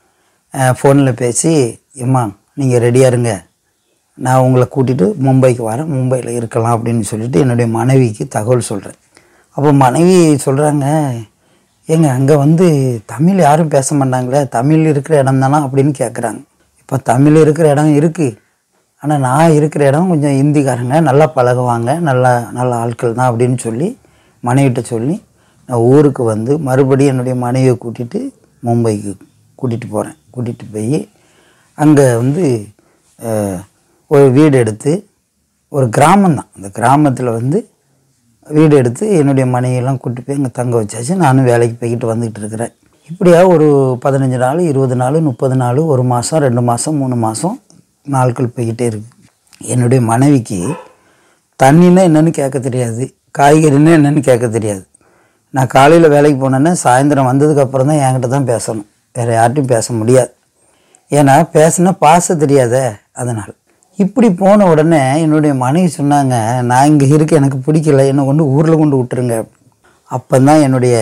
A: ஃபோனில் பேசி எம்மா நீங்கள் ரெடியாக இருங்க நான் உங்களை கூட்டிகிட்டு மும்பைக்கு வரேன் மும்பையில் இருக்கலாம் அப்படின்னு சொல்லிட்டு என்னுடைய மனைவிக்கு தகவல் சொல்கிறேன் அப்போ மனைவி சொல்கிறாங்க ஏங்க அங்கே வந்து தமிழ் யாரும் பேச மாட்டாங்களே தமிழ் இருக்கிற இடம் தானா அப்படின்னு கேட்குறாங்க இப்போ தமிழ் இருக்கிற இடம் இருக்குது ஆனால் நான் இருக்கிற இடம் கொஞ்சம் ஹிந்திக்காரங்க நல்லா பழகுவாங்க நல்லா நல்ல ஆட்கள் தான் அப்படின்னு சொல்லி மனைவிட்ட சொல்லி நான் ஊருக்கு வந்து மறுபடியும் என்னுடைய மனைவியை கூட்டிகிட்டு மும்பைக்கு கூட்டிகிட்டு போகிறேன் கூட்டிகிட்டு போய் அங்கே வந்து அஹ், ஒரு வீடு எடுத்து ஒரு கிராமம்தான் அந்த கிராமத்தில் வந்து வீடு எடுத்து என்னுடைய மனைவியெல்லாம் கூட்டி போய் அங்கே தங்க வச்சாச்சு நானும் வேலைக்கு போய்கிட்டு வந்துக்கிட்டு இருக்கிறேன் இப்படியா ஒரு பதினஞ்சு நாள் இருபது நாள் முப்பது நாள் ஒரு மாதம் ரெண்டு மாதம் மூணு மாதம் நாட்கள் போய்கிட்டே இருக்கு என்னுடைய மனைவிக்கு தண்ணின்னா என்னன்னு கேட்க தெரியாது காய்கறின்னா என்னன்னு கேட்க தெரியாது நான் காலையில் வேலைக்கு போனேன்னா சாயந்தரம் வந்ததுக்கப்புறம் தான் என்கிட்ட தான் பேசணும் வேறு யார்ட்டையும் பேச முடியாது ஏன்னா பேசுனா பாச தெரியாதே அதனால் இப்படி போன உடனே என்னுடைய மனைவி சொன்னாங்க நான் இங்கே இருக்க எனக்கு பிடிக்கல என்னை கொண்டு ஊரில் கொண்டு விட்டுருங்க அப்போ தான் என்னுடைய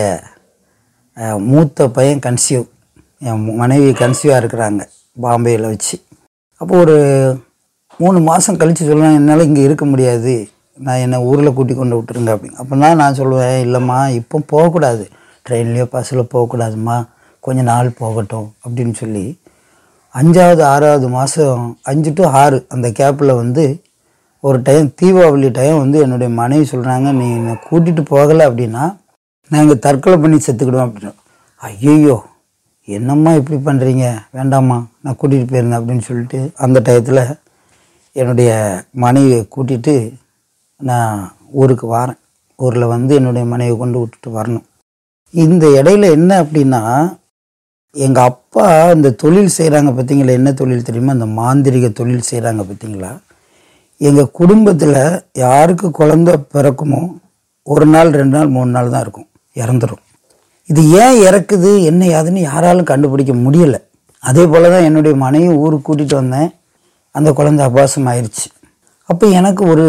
A: அஹ், மூத்த பையன் கன்சியூவ் என் மனைவி கன்சியூவாக இருக்கிறாங்க பாம்பேயில் வச்சு அப்போ ஒரு மூணு மாதம் கழித்து சொல்லுவேன் என்னால் இங்கே இருக்க முடியாது நான் என்னை ஊரில் கூட்டி கொண்டு விட்டுருங்க அப்படின்னு அப்போ தான் நான் சொல்லுவேன் இல்லைம்மா இப்போ போகக்கூடாது ட்ரெயின்லேயோ பஸ்ஸில் போகக்கூடாதும்மா கொஞ்ச நாள் போகட்டும் அப்படின்னு சொல்லி அஞ்சாவது ஆறாவது மாதம் அஞ்சு டு ஆறு அந்த கேப்பில் வந்து ஒரு டைம் தீபாவளி டைம் வந்து என்னுடைய மனைவி சொல்கிறாங்க நீ என்னை கூட்டிகிட்டு போகலை அப்படின்னா நான் இங்கே தற்கொலை பண்ணி செத்துக்கிடுவேன் அப்படின்னு ஐயோ என்னம்மா இப்படி பண்ணுறீங்க வேண்டாம்மா நான் கூட்டிகிட்டு போயிருந்தேன் அப்படின்னு சொல்லிட்டு அந்த டயத்தில் என்னுடைய மனைவியை கூட்டிகிட்டு நான் ஊருக்கு வரேன் ஊரில் வந்து என்னுடைய மனைவியை கொண்டு விட்டுட்டு வரணும் இந்த இடையில என்ன அப்படின்னா எங்கள் அப்பா இந்த தொழில் செய்கிறாங்க பார்த்தீங்களா என்ன தொழில் தெரியுமா இந்த மாந்திரிக தொழில் செய்கிறாங்க பார்த்தீங்களா எங்கள் குடும்பத்தில் யாருக்கு குழந்தை பிறக்குமோ ஒரு நாள் ரெண்டு நாள் மூணு நாள் தான் இருக்கும் இறந்துரும் இது ஏன் இறக்குது என்ன யாதுன்னு யாராலும் கண்டுபிடிக்க முடியல அதே போல் தான் என்னுடைய மனைவி ஊருக்கு கூட்டிகிட்டு வந்தேன் அந்த குழந்தை அபாசம் ஆயிடுச்சு அப்போ எனக்கு ஒரு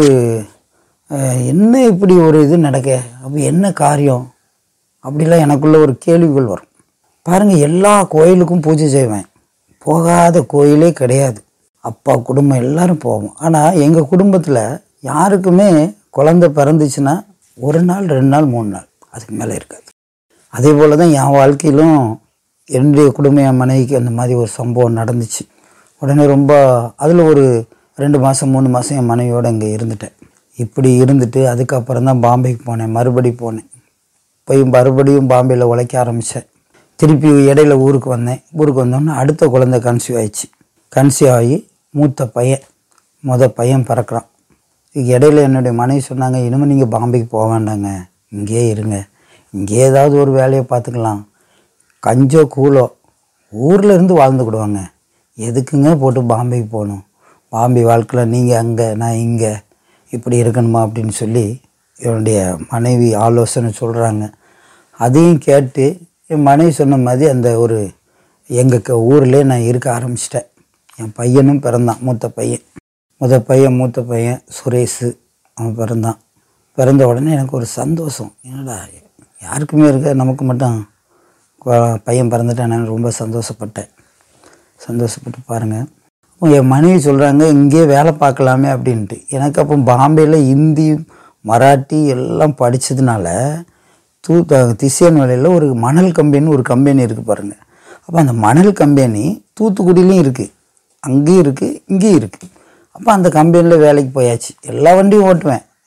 A: அஹ், என்ன இப்படி ஒரு இது நடக்க அப்போ என்ன காரியம் அப்படிலாம் எனக்குள்ள ஒரு கேள்விகள் வரும் பாருங்கள் எல்லா கோயிலுக்கும் பூஜை செய்வேன் போகாத கோயிலே கிடையாது அப்பா குடும்பம் எல்லாரும் போவோம் ஆனால் எங்கள் குடும்பத்தில் யாருக்குமே குழந்தை பிறந்துச்சுன்னா ஒரு நாள் ரெண்டு நாள் மூணு நாள் அதுக்கு மேலே இருக்காது அதே போல் தான் என் வாழ்க்கையிலும் என்னுடைய குடும்ப என் மனைவிக்கு அந்த மாதிரி ஒரு சம்பவம் நடந்துச்சு உடனே ரொம்ப அதில் ஒரு ரெண்டு மாதம் மூணு மாதம் என் மனைவியோடு இங்கே இருந்துட்டேன் இப்படி இருந்துட்டு அதுக்கப்புறம் தான் பாம்பேக்கு போனேன் மறுபடி போனேன் போய் மறுபடியும் பாம்பேயில் உழைக்க ஆரம்பித்தேன் திருப்பி இடையில ஊருக்கு வந்தேன் ஊருக்கு வந்தோடனே அடுத்த குழந்தை கன்சீவ் ஆயிடுச்சு கன்சீவ் ஆகி மூத்த பையன் முத பையன் பிறக்கிறான் இதுக்கு இடையில என்னுடைய மனைவி சொன்னாங்க இனிமேல் நீங்கள் பாம்பேக்கு போக வேண்டாங்க இங்கேயே இருங்க இங்கே ஏதாவது ஒரு வேலையை பார்த்துக்கலாம் கஞ்சோ கூலோ ஊரில் இருந்து வாழ்ந்துக்கிடுவாங்க எதுக்குங்க போட்டு பாம்பேக்கு போகணும் பாம்பே வாழ்க்கையில் நீங்கள் அங்கே நான் இங்கே இப்படி இருக்கணுமா அப்படின்னு சொல்லி என்னுடைய மனைவி ஆலோசனை சொல்கிறாங்க அதையும் கேட்டு என் மனைவி சொன்ன மாதிரி அந்த ஒரு எங்கள் ஊர்லேயே நான் இருக்க ஆரம்பிச்சிட்டேன் என் பையனும் பிறந்தான் மூத்த பையன் முத பையன் மூத்த பையன் சுரேஷ் அவன் பிறந்தான் பிறந்த உடனே எனக்கு ஒரு சந்தோஷம் என்னடா யாருக்குமே இருக்க நமக்கு மட்டும் கொ- பையன் பிறந்துட்டான் நான் ரொம்ப சந்தோஷப்பட்டேன் சந்தோஷப்பட்டு பாருங்கள் அப்போ என் மனைவி சொல்கிறாங்க இங்கேயே வேலை பார்க்கலாமே அப்படின்ட்டு எனக்கு அப்போ பாம்பேயில் ஹிந்தி மராட்டி எல்லாம் படித்ததுனால தூ திசையன் வேலையில் ஒரு மணல் கம்பெனி ஒரு கம்பெனி இருக்குது பாருங்கள் அப்போ அந்த மணல் கம்பெனி தூத்துக்குடியிலையும் இருக்குது அங்கேயும் இருக்குது இங்கேயும் இருக்குது அப்போ அந்த கம்பெனியில் வேலைக்கு போயாச்சு எல்லா வண்டியும் ஓட்டுவேன்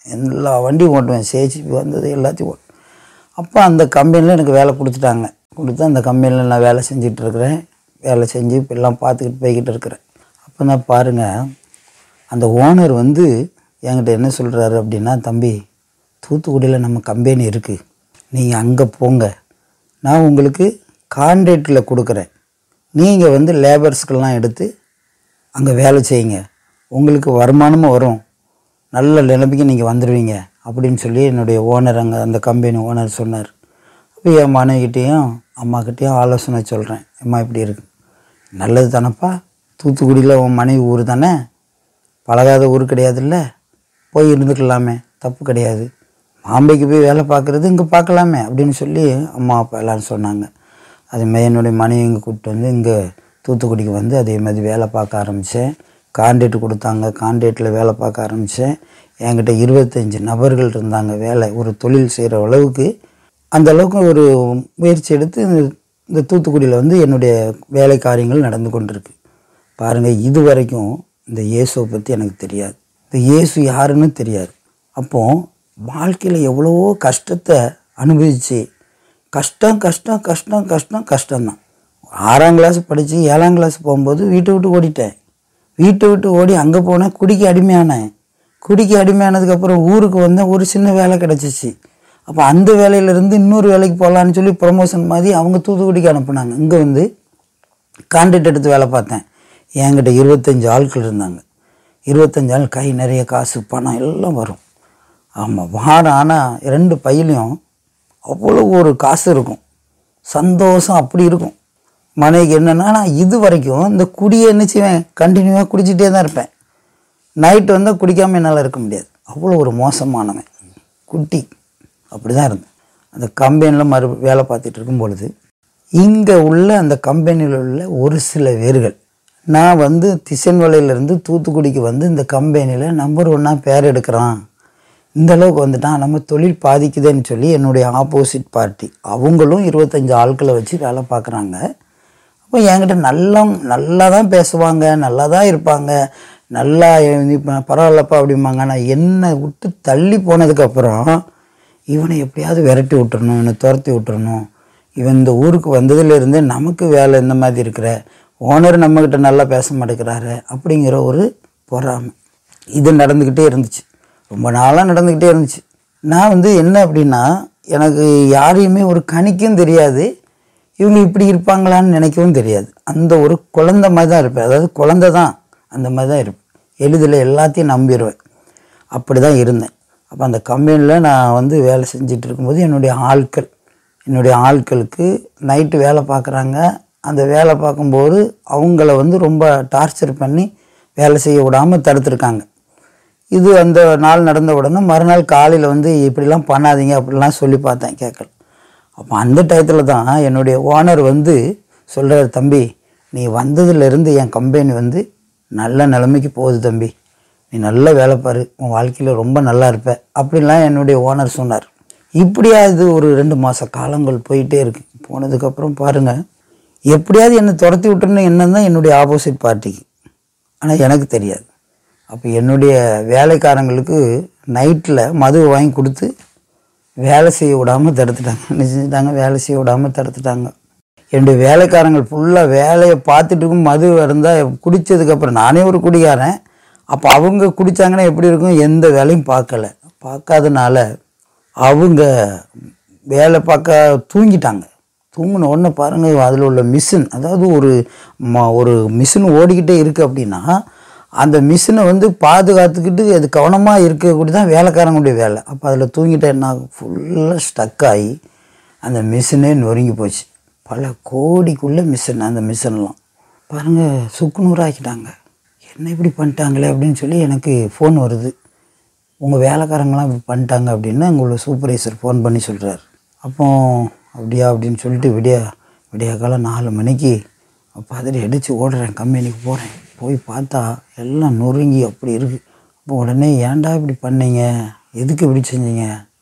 A: எல்லா வண்டியும் ஓட்டுவேன் சேச்சிபி வந்தது எல்லாத்தையும் ஓட்டு அப்போ அந்த கம்பெனியில் எனக்கு வேலை கொடுத்துட்டாங்க கொடுத்து அந்த கம்பெனியில் நான் வேலை செஞ்சுட்டு இருக்கிறேன் வேலை செஞ்சு இப்போ எல்லாம் பார்த்துக்கிட்டு போய்கிட்டு இருக்கிறேன் அப்போ தான் பாருங்கள் அந்த ஓனர் வந்து என்கிட்ட என்ன சொல்கிறாரு அப்படின்னா தம்பி தூத்துக்குடியில் நம்ம கம்பெனி இருக்குது நீங்கள் அங்கே போங்க நான் உங்களுக்கு கான்ட்ராக்டில் கொடுக்குறேன் நீங்கள் வந்து லேபர்ஸ்க்கெல்லாம் எடுத்து அங்கே வேலை செய்யுங்க உங்களுக்கு வருமானமும் வரும் நல்ல நிலைமைக்கு நீங்கள் வந்துடுவீங்க அப்படின்னு சொல்லி என்னுடைய ஓனர் அங்கே அந்த கம்பெனி ஓனர் சொன்னார் அப்போ என் மனைவிக்கிட்டேயும் அம்மாக்கிட்டேயும் ஆலோசனை சொல்கிறேன் அம்மா இப்படி இருக்கு நல்லது தானப்பா தூத்துக்குடியில் உன் மனைவி ஊர் தானே பழகாத ஊர் கிடையாதுல்ல போய் இருந்துக்கலாமே தப்பு கிடையாது பாம்பேக்கு போய் வேலை பார்க்குறது இங்கே பார்க்கலாமே அப்படின்னு சொல்லி அம்மா அப்பா எல்லாரும் சொன்னாங்க அதேமாதிரி என்னுடைய மனைவி இங்கே கூப்பிட்டு வந்து இங்கே தூத்துக்குடிக்கு வந்து அதே மாதிரி வேலை பார்க்க ஆரம்பித்தேன் கான்ட்ராக்ட் கொடுத்தாங்க கான்ட்ராக்டில் வேலை பார்க்க ஆரம்பித்தேன் என்கிட்ட இருபத்தஞ்சி நபர்கள் இருந்தாங்க வேலை ஒரு தொழில் செய்கிற அளவுக்கு அந்த அளவுக்கு ஒரு முயற்சி எடுத்து இந்த- இந்த தூத்துக்குடியில் வந்து என்னுடைய வேலை காரியங்கள் நடந்து கொண்டிருக்கு பாருங்கள் இது வரைக்கும் இந்த இயேசுவை பற்றி எனக்கு தெரியாது இந்த இயேசு யாருன்னு தெரியாது அப்போ வாழ்க்கையில் எவ்வளவோ கஷ்டத்தை அனுபவித்து கஷ்டம் கஷ்டம் கஷ்டம் கஷ்டம் கஷ்டம்தான் ஆறாம் கிளாஸ் படித்து ஏழாம் கிளாஸ் போகும்போது வீட்டை விட்டு ஓடிட்டேன் வீட்டை விட்டு ஓடி அங்கே போனேன் குடிக்க அடிமையானேன் குடிக்க அடிமையானதுக்கப்புறம் ஊருக்கு வந்தேன் ஒரு சின்ன வேலை கிடச்சிச்சு அப்போ அந்த வேலையிலேருந்து இன்னொரு வேலைக்கு போகலான்னு சொல்லி ப்ரொமோஷன் மாதிரி அவங்க தூத்துக்குடிக்கு அனுப்புனாங்க இங்கே வந்து கான்ட்ராக்ட் எடுத்து வேலை பார்த்தேன் என்கிட்ட இருபத்தஞ்சி ஆட்கள் இருந்தாங்க இருபத்தஞ்சி ஆள் கை நிறைய காசு பணம் எல்லாம் வரும் ஆமாம் வாரம் ஆனால் ரெண்டு பையிலையும் அவ்வளோ ஒரு காசு இருக்கும் சந்தோஷம் அப்படி இருக்கும் மனைவிக்கு என்னென்னா நான் இது வரைக்கும் இந்த குடியை என்ன செய்வேன் கண்டினியூவாக குடிச்சிட்டே தான் இருப்பேன் நைட்டு வந்தால் குடிக்காமல் என்னால் இருக்க முடியாது அவ்வளோ ஒரு மோசமானவன் குட்டி அப்படி தான் இருந்தேன் அந்த கம்பெனியில் மறு வேலை பார்த்துட்டு இருக்கும் பொழுது இங்கே உள்ள அந்த கம்பெனியில் உள்ள ஒரு சில வேர்கள் நான் வந்து திசன்வலையிலேருந்து தூத்துக்குடிக்கு வந்து இந்த கம்பெனியில் நம்பர் ஒன்னாக பேர் எடுக்கிறான் இந்த அளவுக்கு வந்துட்டான் நம்ம தொழில் பாதிக்குதுன்னு சொல்லி என்னுடைய ஆப்போசிட் பார்ட்டி அவங்களும் இருபத்தஞ்சு ஆட்களை வச்சு வேலை பார்க்குறாங்க அப்போ என்கிட்ட நல்லா நல்லா தான் பேசுவாங்க நல்லா தான் இருப்பாங்க நல்லா இப்போ பரவாயில்லப்பா அப்படிம்பாங்க ஆனால் என்னை விட்டு தள்ளி போனதுக்கப்புறம் இவனை எப்படியாவது விரட்டி விட்டுறணும் இவனை துரத்தி விட்டுறணும் இவன் இந்த ஊருக்கு வந்ததுலேருந்தே நமக்கு வேலை இந்த மாதிரி இருக்கிற ஓனர் நம்மக்கிட்ட நல்லா பேச மாட்டேங்கிறாரு அப்படிங்கிற ஒரு பொறாமை இது நடந்துக்கிட்டே இருந்துச்சு ரொம்ப நாளாக நடந்துக்கிட்டே இருந்துச்சு நான் வந்து என்ன அப்படின்னா எனக்கு யாரையுமே ஒரு கணிக்கும் தெரியாது இவங்க இப்படி இருப்பாங்களான்னு நினைக்கவும் தெரியாது அந்த ஒரு குழந்தை மாதிரி தான் இருப்பேன் அதாவது குழந்தை தான் அந்த மாதிரி தான் இருப்பேன் எளிதில் எல்லாத்தையும் நம்பிடுவேன் அப்படி தான் இருந்தேன் அப்போ அந்த கம்பெனியில் நான் வந்து வேலை செஞ்சுட்டு இருக்கும்போது என்னுடைய ஆட்கள் என்னுடைய ஆட்களுக்கு நைட்டு வேலை பார்க்குறாங்க அந்த வேலை பார்க்கும்போது அவங்கள வந்து ரொம்ப டார்ச்சர் பண்ணி வேலை செய்ய விடாமல் தடுத்துருக்காங்க இது அந்த நாள் நடந்த உடனே மறுநாள் காலையில் வந்து இப்படிலாம் பண்ணாதீங்க அப்படிலாம் சொல்லி பார்த்தேன் கேட்கல அப்போ அந்த டயத்தில் தான் என்னுடைய ஓனர் வந்து சொல்கிறார் தம்பி நீ வந்ததுலேருந்து என் கம்பெனி வந்து நல்ல நிலைமைக்கு போகுது தம்பி நீ நல்ல வேலை பாரு உன் வாழ்க்கையில் ரொம்ப நல்லா இருப்ப அப்படிலாம் என்னுடைய ஓனர் சொன்னார் இப்படியா இது ஒரு ரெண்டு மாத காலங்கள் போயிட்டே இருக்கு போனதுக்கப்புறம் பாருங்கள் எப்படியாவது என்னை துரத்தி விட்டுறணும் என்னன்னு தான் என்னுடைய ஆப்போசிட் பார்ட்டிக்கு ஆனால் எனக்கு தெரியாது அப்போ என்னுடைய வேலைக்காரங்களுக்கு நைட்டில் மது வாங்கி கொடுத்து வேலை செய்ய விடாமல் தடுத்துட்டாங்க என்ன செஞ்சுட்டாங்க வேலை செய்ய விடாமல் தடுத்துட்டாங்க என்னுடைய வேலைக்காரங்கள் ஃபுல்லாக வேலையை பார்த்துட்டு இருக்கும் மது இருந்தால் குடித்ததுக்கப்புறம் நானே ஒரு குடிகாரன் அப்போ அவங்க குடித்தாங்கன்னா எப்படி இருக்கும் எந்த வேலையும் பார்க்கல பார்க்காதனால அவங்க வேலை பார்க்க தூங்கிட்டாங்க தூங்கின உடனே பாருங்கள் அதில் உள்ள மிஷின் அதாவது ஒரு ம- ஒரு மிஷின் ஓடிக்கிட்டே இருக்குது அப்படின்னா அந்த மிஷினை வந்து பாதுகாத்துக்கிட்டு அது கவனமாக இருக்கக்கூடிய தான் வேலைக்காரங்களுடைய வேலை அப்போ அதில் தூங்கிட்டா என்ன ஃபுல்லாக ஸ்டக் ஆகி அந்த மிஷினே நொறுங்கி போச்சு பல கோடிக்குள்ளே மிஷின் அந்த மிஷின்லாம் பாருங்கள் சுக்குநூறாக்கிட்டாங்க என்ன இப்படி பண்ணிட்டாங்களே அப்படின்னு சொல்லி எனக்கு ஃபோன் வருது உங்கள் வேலைக்காரங்களாம் இப்படி பண்ணிட்டாங்க அப்படின்னு அங்கே உள்ள சூப்பர்வைசர் ஃபோன் பண்ணி சொல்கிறார் அப்போ அப்படியா அப்படின்னு சொல்லிட்டு விடிய விடிய காலம் நாலு மணிக்கு பதறி அடித்து ஓடுறேன் கம்பெனிக்கு போகிறேன் போய் பார்த்தா எல்லாம் நொறுங்கி அப்படி இருக்குது அப்போ உடனே ஏன்டா இப்படி பண்ணீங்க எதுக்கு இப்படி செஞ்சீங்க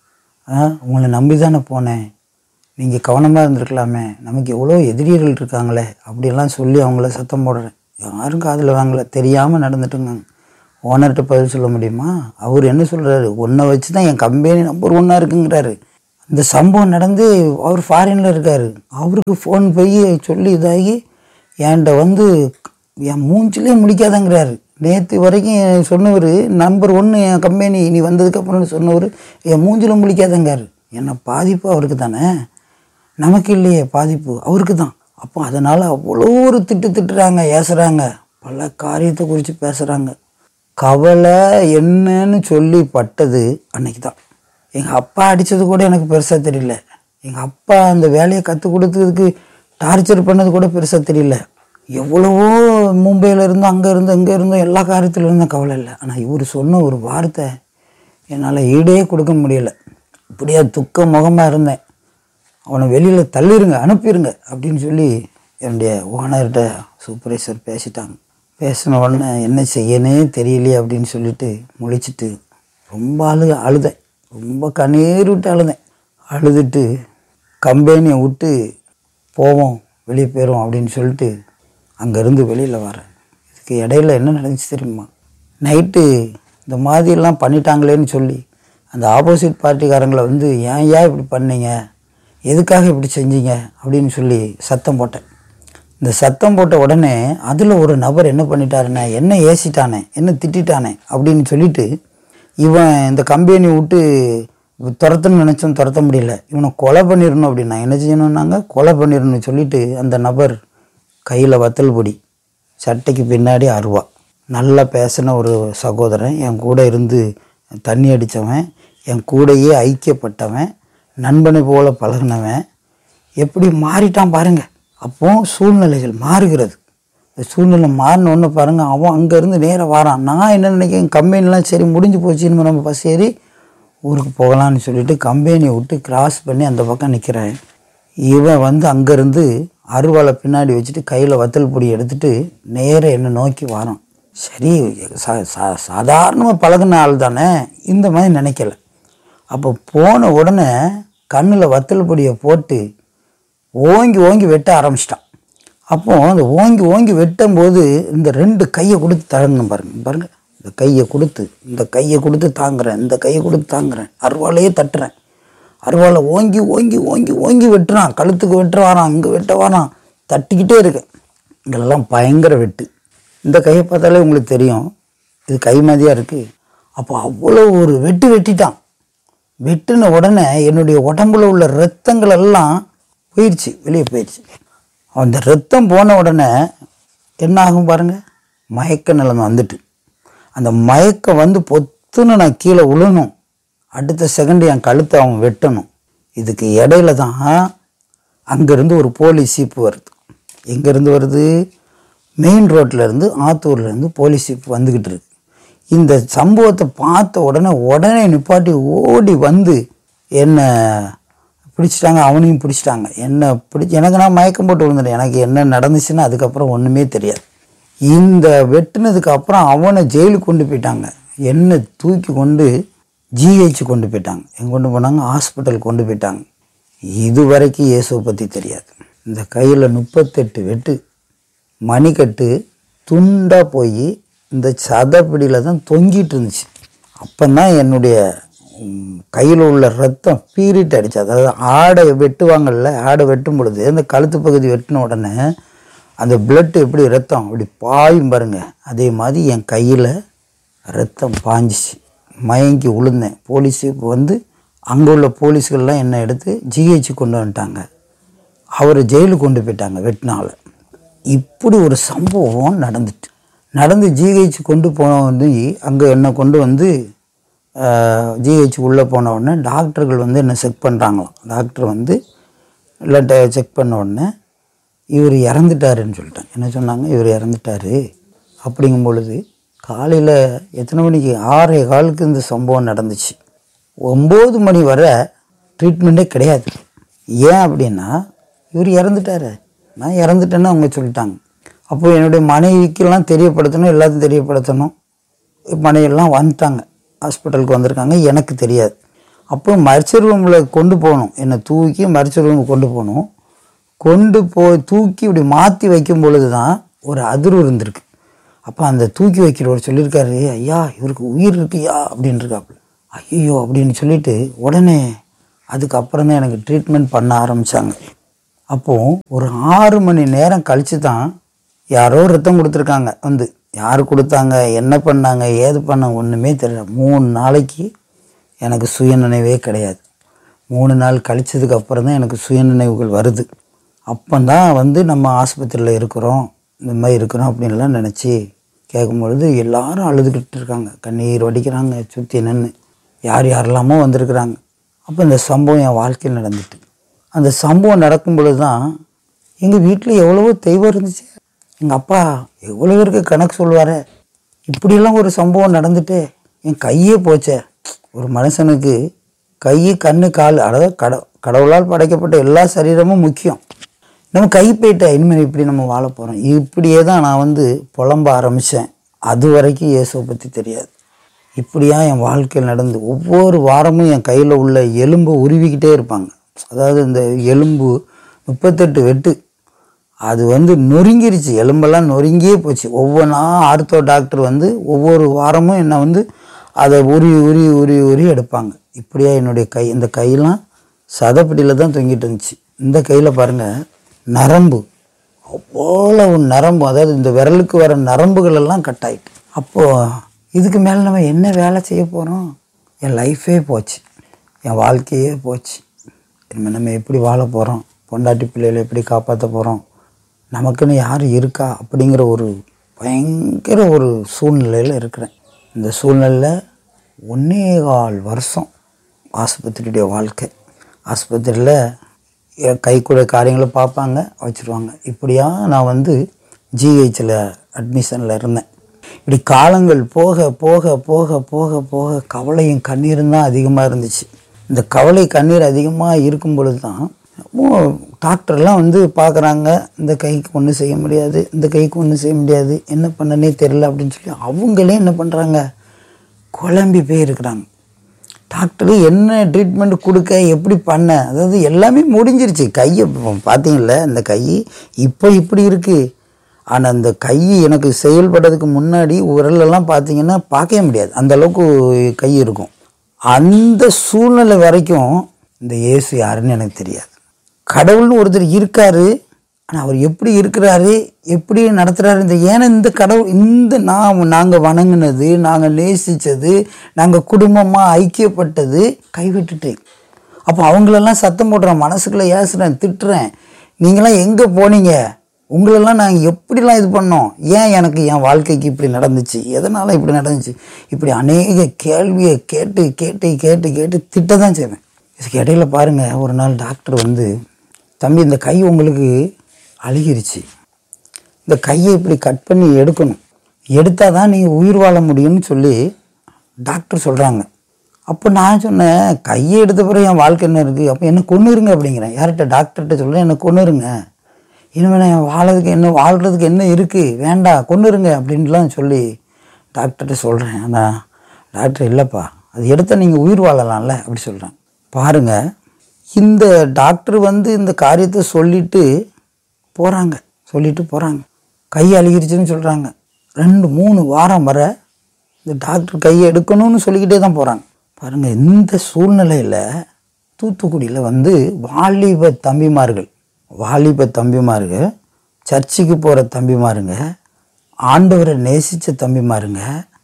A: ஆ உங்களை நம்பி தானே போனேன் நீங்கள் கவனமாக இருந்திருக்கலாமே நமக்கு எவ்வளோ எதிரிகள் இருக்காங்களே அப்படியெல்லாம் சொல்லி அவங்கள சத்தம் போடுறேன் யாரும் காதில் வாங்கல தெரியாமல் நடந்துட்டுங்க ஓனர்கிட்ட பதில் சொல்ல முடியுமா அவர் என்ன சொல்கிறாரு உன்னை வச்சு தான் என் கம்பெனி நம்பர் ஒன்னாக இருக்குங்கிறாரு இந்த சம்பவம் நடந்து அவர் ஃபாரினில் இருக்கார் அவருக்கு ஃபோன் போய் சொல்லி இதாகி என்கிட்ட வந்து என் மூஞ்சிலே முடிக்காதங்கிறாரு நேற்று வரைக்கும் சொன்னவர் நம்பர் ஒன்று என் கம்பெனி நீ வந்ததுக்கப்புறம் சொன்னவர் என் மூஞ்சில முழிக்காதங்காரு என்ன பாதிப்பு அவருக்கு தானே நமக்கு இல்லையே பாதிப்பு அவருக்கு தான் அப்போ அதனால் அவ்வளோ ஒரு திட்டு திட்டுறாங்க ஏசுகிறாங்க பல காரியத்தை குறித்து பேசுகிறாங்க கவலை என்னன்னு சொல்லி பட்டது அன்னைக்கு தான் எங்கள் அப்பா அடித்தது கூட எனக்கு பெருசாக தெரியல எங்கள் அப்பா அந்த வேலையை கற்றுக் கொடுத்ததுக்கு டார்ச்சர் பண்ணது கூட பெருசாக தெரியல எவ்வளவோ மும்பையில் இருந்தோம் அங்கே இருந்தோம் இங்கே இருந்தோம் எல்லா காரியத்தில் இருந்தும் கவலை இல்லை ஆனால் இவர் சொன்ன ஒரு வார்த்தை என்னால் ஈடே கொடுக்க முடியல இப்படியா துக்க முகமாக இருந்தேன் அவனை வெளியில் தள்ளிருங்க அனுப்பிடுங்க அப்படின்னு சொல்லி என்னுடைய ஓனர்கிட்ட சூப்பர்வைசர் பேசிட்டாங்க பேசின உடனே என்ன செய்யனே தெரியலையே அப்படின்னு சொல்லிட்டு முழிச்சிட்டு ரொம்ப அழுக அழுதேன் ரொம்ப கண்ணீர் விட்டு அழுதேன் அழுதுட்டு கம்பெனியை விட்டு போவோம் வெளியே போயிடும் அப்படின்னு சொல்லிட்டு அங்கேருந்து வெளியில் வரேன் இதுக்கு இடையில என்ன நடந்துச்சு தெரியுமா நைட்டு இந்த மாதிரிலாம் பண்ணிட்டாங்களேன்னு சொல்லி அந்த ஆப்போசிட் பார்ட்டிக்காரங்களை வந்து ஏன் ஏன் இப்படி பண்ணீங்க எதுக்காக இப்படி செஞ்சீங்க அப்படின்னு சொல்லி சத்தம் போட்டேன் இந்த சத்தம் போட்ட உடனே அதில் ஒரு நபர் என்ன பண்ணிட்டாருன்னா என்ன ஏசிட்டானே என்ன திட்டிட்டானே அப்படின்னு சொல்லிட்டு இவன் இந்த கம்பெனி விட்டு துரத்தணும்னு நினச்சோம் துரத்த முடியல இவனை கொலை பண்ணிடணும் அப்படின்னா என்ன செய்யணும்னாங்க கொலை பண்ணிடணும்னு சொல்லிட்டு அந்த நபர் கையில் வத்தல் பொடி சட்டைக்கு பின்னாடி அருவா நல்லா பேசின ஒரு சகோதரன் என் கூட இருந்து தண்ணி அடித்தவன் என் கூடயே ஐக்கியப்பட்டவன் நண்பனை போல பழகினவன் எப்படி மாறிட்டான் பாருங்க அப்போ சூழ்நிலைகள் மாறுகிறது இந்த சூழ்நிலை மாறினோன்னு பாருங்க அவன் அங்கேருந்து நேராக வாரான் நான் என்ன நினைக்கிறேன் கம்பெனிலாம் சரி முடிஞ்சு போச்சுன்னு நம்ம பஸ் ஏறி ஊருக்கு போகலான்னு சொல்லிட்டு கம்பெனியை விட்டு கிராஸ் பண்ணி அந்த பக்கம் நிற்கிறேன் இவன் வந்து அங்கேருந்து அருவாளை பின்னாடி வச்சுட்டு கையில் வத்தல் பொடி எடுத்துட்டு நேராக என்னை நோக்கி வரான் சரி சா சா சாதாரணமாக பழகுன ஆள் தானே இந்த மாதிரி நினைக்கல அப்போ போன உடனே கண்ணில் வத்தல் பொடியை போட்டு ஓங்கி ஓங்கி வெட்ட ஆரம்பிச்சிட்டான் அப்போ அந்த ஓங்கி ஓங்கி வெட்டும் போது இந்த ரெண்டு கையை கொடுத்து தரணும் பாருங்க பாருங்க இந்த கையை கொடுத்து இந்த கையை கொடுத்து தாங்குறேன் இந்த கையை கொடுத்து தாங்குறேன் அருவாலையே தட்டுறேன் அருவாலை ஓங்கி ஓங்கி ஓங்கி ஓங்கி வெட்டுறான் கழுத்துக்கு வெட்ட வரான் இங்கே வெட்ட வரான் தட்டிக்கிட்டே இருக்கேன் இதெல்லாம் பயங்கர வெட்டு இந்த கையை பார்த்தாலே உங்களுக்கு தெரியும் இது கை மாதிரியாக இருக்குது அப்போ அவ்வளோ ஒரு வெட்டு வெட்டிட்டான் வெட்டின உடனே என்னுடைய உடம்புல உள்ள ரத்தங்கள் எல்லாம் போயிடுச்சு வெளியே போயிடுச்சு அந்த ரத்தம் போன உடனே என்ன ஆகும் பாருங்க மயக்க நிலைமை வந்துட்டு அந்த மயக்கம் வந்து பொத்துன்னு நான் கீழே விழணும் அடுத்த செகண்ட் என் கழுத்தை அவன் வெட்டணும் இதுக்கு இடையில தான் அங்கேருந்து ஒரு போலீஸ் ஜீப்பு வருது எங்கேருந்து வருது மெயின் ரோட்லேருந்து ஆத்தூர்லேருந்து போலீஸ் ஜீப் வந்துக்கிட்டு இருக்கு இந்த சம்பவத்தை பார்த்த உடனே உடனே நிப்பாட்டி ஓடி வந்து என்னை பிடிச்சிட்டாங்க அவனையும் பிடிச்சிட்டாங்க என்ன பிடிச்சி எனக்கு நான் மயக்கம் போட்டு விழுந்துட்டேன் எனக்கு என்ன நடந்துச்சுன்னு அதுக்கப்புறம் ஒன்றுமே தெரியாது இந்த வெட்டினதுக்கு அப்புறம் அவனை ஜெயிலுக்கு கொண்டு போயிட்டாங்க என்னை தூக்கி கொண்டு ஜிஹெச் கொண்டு போயிட்டாங்க எங்கே கொண்டு போனாங்க ஹாஸ்பிட்டல் கொண்டு போயிட்டாங்க இது வரைக்கும் இயேசுவை பற்றி தெரியாது இந்த கையில் முப்பத்தெட்டு வெட்டு மணிக்கட்டு துண்டாக போய் இந்த சதப்பிடியில் தான் தொங்கிட்டு இருந்துச்சு அப்போ தான் என்னுடைய கையில் உள்ள ரத்தம் பீறிட்டு அடிச்சு அதாவது ஆடை வெட்டுவாங்கல்ல ஆடை வெட்டும் பொழுது அந்த கழுத்து பகுதி வெட்டின உடனே அந்த பிளட் எப்படி ரத்தம் அப்படி பாயும் பாருங்க அதே மாதிரி என் கையில் ரத்தம் பாஞ்சிச்சு மயங்கி விழுந்தேன் போலீஸ் இப்போ வந்து அங்கே உள்ள போலீஸ்கள்லாம் என்னை எடுத்து ஜிஹெச் கொண்டு வந்துட்டாங்க அவரை ஜெயிலுக்கு கொண்டு போயிட்டாங்க வெட்டினால இப்படி ஒரு சம்பவம் நடந்துட்டு நடந்து ஜிஹெச் கொண்டு போன வந்து அங்கே என்னை கொண்டு வந்து ஜிஹெச் உள்ளே போன உடனே டாக்டர்கள் வந்து என்னை செக் பண்ணுறாங்களாம் டாக்டர் வந்து இல்லை செக் பண்ண உடனே இவர் இறந்துட்டாருன்னு சொல்லிட்டாங்க என்ன சொன்னாங்க இவர் இறந்துட்டாரு அப்படிங்கும் பொழுது காலையில் எத்தனை மணிக்கு ஆறே காலுக்கு இந்த சம்பவம் நடந்துச்சு ஒம்பது மணி வரை ட்ரீட்மெண்ட்டே கிடையாது ஏன் அப்படின்னா இவர் இறந்துட்டாரு நான் இறந்துட்டேன்னு அவங்க சொல்லிட்டாங்க அப்போ என்னுடைய மனைவிக்கெல்லாம் தெரியப்படுத்தணும் எல்லாத்தையும் தெரியப்படுத்தணும் மனைவியெல்லாம் வந்துட்டாங்க ஹாஸ்பிட்டலுக்கு வந்திருக்காங்க எனக்கு தெரியாது அப்போ மருத்துவ ரூமில் கொண்டு போகணும் என்னை தூக்கி மருத்துவ ரூமுக்கு கொண்டு போகணும் கொண்டு போய் தூக்கி இப்படி மாற்றி வைக்கும் பொழுது தான் ஒரு அதிர்வு இருந்திருக்கு அப்போ அந்த தூக்கி வைக்கிறவர் சொல்லியிருக்காரு ஐயா இவருக்கு உயிர் இருக்குயா அப்படின்னு இருக்காப்புல ஐயோ அப்படின்னு சொல்லிட்டு உடனே அதுக்கப்புறம் தான் எனக்கு ட்ரீட்மெண்ட் பண்ண ஆரம்பித்தாங்க அப்போது ஒரு ஆறு மணி நேரம் கழித்து தான் யாரோ ரத்தம் கொடுத்துருக்காங்க வந்து யார் கொடுத்தாங்க என்ன பண்ணாங்க ஏது பண்ணாங்க ஒன்றுமே தெரியல மூணு நாளைக்கு எனக்கு சுயநினைவே கிடையாது மூணு நாள் கழிச்சதுக்கு அப்புறம் தான் எனக்கு சுயநினைவுகள் வருது அப்போ தான் வந்து நம்ம ஆஸ்பத்திரியில் இருக்கிறோம் இந்த மாதிரி இருக்கிறோம் அப்படின்லாம் நினச்சி கேட்கும்பொழுது எல்லாரும் அழுதுகிட்டு இருக்காங்க கண்ணீர் வடிக்கிறாங்க சுற்றி நின்று யார் யாரெல்லாமோ வந்திருக்கிறாங்க அப்போ இந்த சம்பவம் என் வாழ்க்கையில் நடந்துட்டு அந்த சம்பவம் நடக்கும் பொழுது தான் எங்கள் வீட்டில் எவ்வளவோ தெய்வம் இருந்துச்சு எங்கள் அப்பா எவ்வளோ பேருக்கு கணக்கு சொல்லுவார் இப்படியெல்லாம் ஒரு சம்பவம் நடந்துட்டு என் கையே போச்சே ஒரு மனுஷனுக்கு கை கண்ணு கால் அதாவது கட கடவுளால் படைக்கப்பட்ட எல்லா சரீரமும் முக்கியம் நம்ம கை போயிட்ட இனிமேல் இப்படி நம்ம வாழ போகிறோம் இப்படியே தான் நான் வந்து புலம்ப ஆரம்பித்தேன் அது வரைக்கும் இயேசுவை பற்றி தெரியாது இப்படியா என் வாழ்க்கையில் நடந்து ஒவ்வொரு வாரமும் என் கையில் உள்ள எலும்பை உருவிக்கிட்டே இருப்பாங்க அதாவது இந்த எலும்பு முப்பத்தெட்டு வெட்டு அது வந்து நொறுங்கிருச்சு எலும்பெல்லாம் நொறுங்கியே போச்சு ஒவ்வொன்றா ஆர்த்தோ டாக்டர் வந்து ஒவ்வொரு வாரமும் என்னை வந்து அதை உரி உரி உரி உரி எடுப்பாங்க இப்படியா என்னுடைய கை இந்த கையெல்லாம் சதப்படியில் தான் தொங்கிட்டு இருந்துச்சு இந்த கையில் பாருங்கள் நரம்பு அவ்வளவு நரம்பு அதாவது இந்த விரலுக்கு வர நரம்புகள் எல்லாம் கட் ஆயிட்டு அப்போது இதுக்கு மேலே நம்ம என்ன வேலை செய்ய போகிறோம் என் லைஃபே போச்சு என் வாழ்க்கையே போச்சு இனிமேல் நம்ம எப்படி வாழ போகிறோம் பொண்டாட்டி பிள்ளைகளை எப்படி காப்பாற்ற போகிறோம் நமக்குன்னு யார் இருக்கா அப்படிங்கிற ஒரு பயங்கர ஒரு சூழ்நிலையில் இருக்கிறேன் இந்த சூழ்நிலையில் ஒன்னே கால் வருஷம் ஆஸ்பத்திரியுடைய வாழ்க்கை ஆஸ்பத்திரியில் கை கூட காரியங்களை பார்ப்பாங்க வச்சுருவாங்க இப்படியா நான் வந்து ஜிஹெச்சில் அட்மிஷனில் இருந்தேன் இப்படி காலங்கள் போக போக போக போக போக கவலையும் கண்ணீரும் தான் அதிகமாக இருந்துச்சு இந்த கவலை கண்ணீர் அதிகமாக இருக்கும் பொழுது தான் டாக்டர்லாம் வந்து பார்க்குறாங்க இந்த கைக்கு ஒன்றும் செய்ய முடியாது இந்த கைக்கு ஒன்றும் செய்ய முடியாது என்ன பண்ணனே தெரில அப்படின்னு சொல்லி அவங்களே என்ன பண்ணுறாங்க குழம்பி போய் இருக்கிறாங்க டாக்டர் என்ன ட்ரீட்மெண்ட் கொடுக்க எப்படி பண்ண அதாவது எல்லாமே முடிஞ்சிருச்சு கையை பார்த்தீங்கள இந்த கை இப்போ இப்படி இருக்குது ஆனால் அந்த கை எனக்கு செயல்படுறதுக்கு முன்னாடி விரலெல்லாம் பார்த்தீங்கன்னா பார்க்கவே முடியாது அந்த அளவுக்கு கை இருக்கும் அந்த சூழ்நிலை வரைக்கும் இந்த இயேசு யாருன்னு எனக்கு தெரியாது கடவுள்னு ஒருத்தர் இருக்காரு ஆனால் அவர் எப்படி இருக்கிறாரு எப்படி நடத்துகிறாரு இந்த ஏன்னா இந்த கடவுள் இந்த நாம் நாங்கள் வணங்கினது நாங்கள் நேசித்தது நாங்கள் குடும்பமாக ஐக்கியப்பட்டது கைவிட்டுட்டு அப்போ அவங்களெல்லாம் சத்தம் போடுறேன் மனசுக்குள்ளே ஏசுறேன் திட்டுறேன் நீங்களாம் எங்கே போனீங்க உங்களெல்லாம் நாங்கள் எப்படிலாம் இது பண்ணோம் ஏன் எனக்கு என் வாழ்க்கைக்கு இப்படி நடந்துச்சு எதனால் இப்படி நடந்துச்சு இப்படி அநேக கேள்வியை கேட்டு கேட்டு கேட்டு கேட்டு திட்ட தான் செய்வேன் இதுக்கு இடையில பாருங்கள் ஒரு நாள் டாக்டர் வந்து தம்பி இந்த கை உங்களுக்கு அழுகிருச்சு இந்த கையை இப்படி கட் பண்ணி எடுக்கணும் எடுத்தால் தான் நீங்கள் உயிர் வாழ முடியும்னு சொல்லி டாக்டர் சொல்கிறாங்க அப்போ நான் சொன்னேன் கையை எடுத்த பிறகு என் வாழ்க்கை என்ன இருக்குது அப்போ என்ன கொன்னுருங்க அப்படிங்கிறேன் யார்கிட்ட டாக்டர்கிட்ட சொல்கிறேன் என்ன கொன்னுருங்க இனிமேல் நான் வாழறதுக்கு என்ன வாழ்கிறதுக்கு என்ன இருக்குது வேண்டாம் கொன்னுருங்க அப்படின்லாம் சொல்லி டாக்டர்கிட்ட சொல்கிறேன் ஆனால் டாக்டர் இல்லைப்பா அது எடுத்தால் நீங்கள் உயிர் வாழலாம்ல அப்படி சொல்கிறேன் பாருங்கள் இந்த டாக்டர் வந்து இந்த காரியத்தை சொல்லிட்டு போகிறாங்க சொல்லிட்டு போகிறாங்க கை அழுகிருச்சுன்னு சொல்கிறாங்க ரெண்டு மூணு வாரம் வர இந்த டாக்டர் கையை எடுக்கணும்னு சொல்லிக்கிட்டே தான் போகிறாங்க பாருங்கள் இந்த சூழ்நிலையில் தூத்துக்குடியில் வந்து வாலிப தம்பிமார்கள் வாலிப தம்பிமாருங்க சர்ச்சுக்கு போகிற தம்பிமாருங்க ஆண்டவரை நேசித்த தம்பிமாருங்க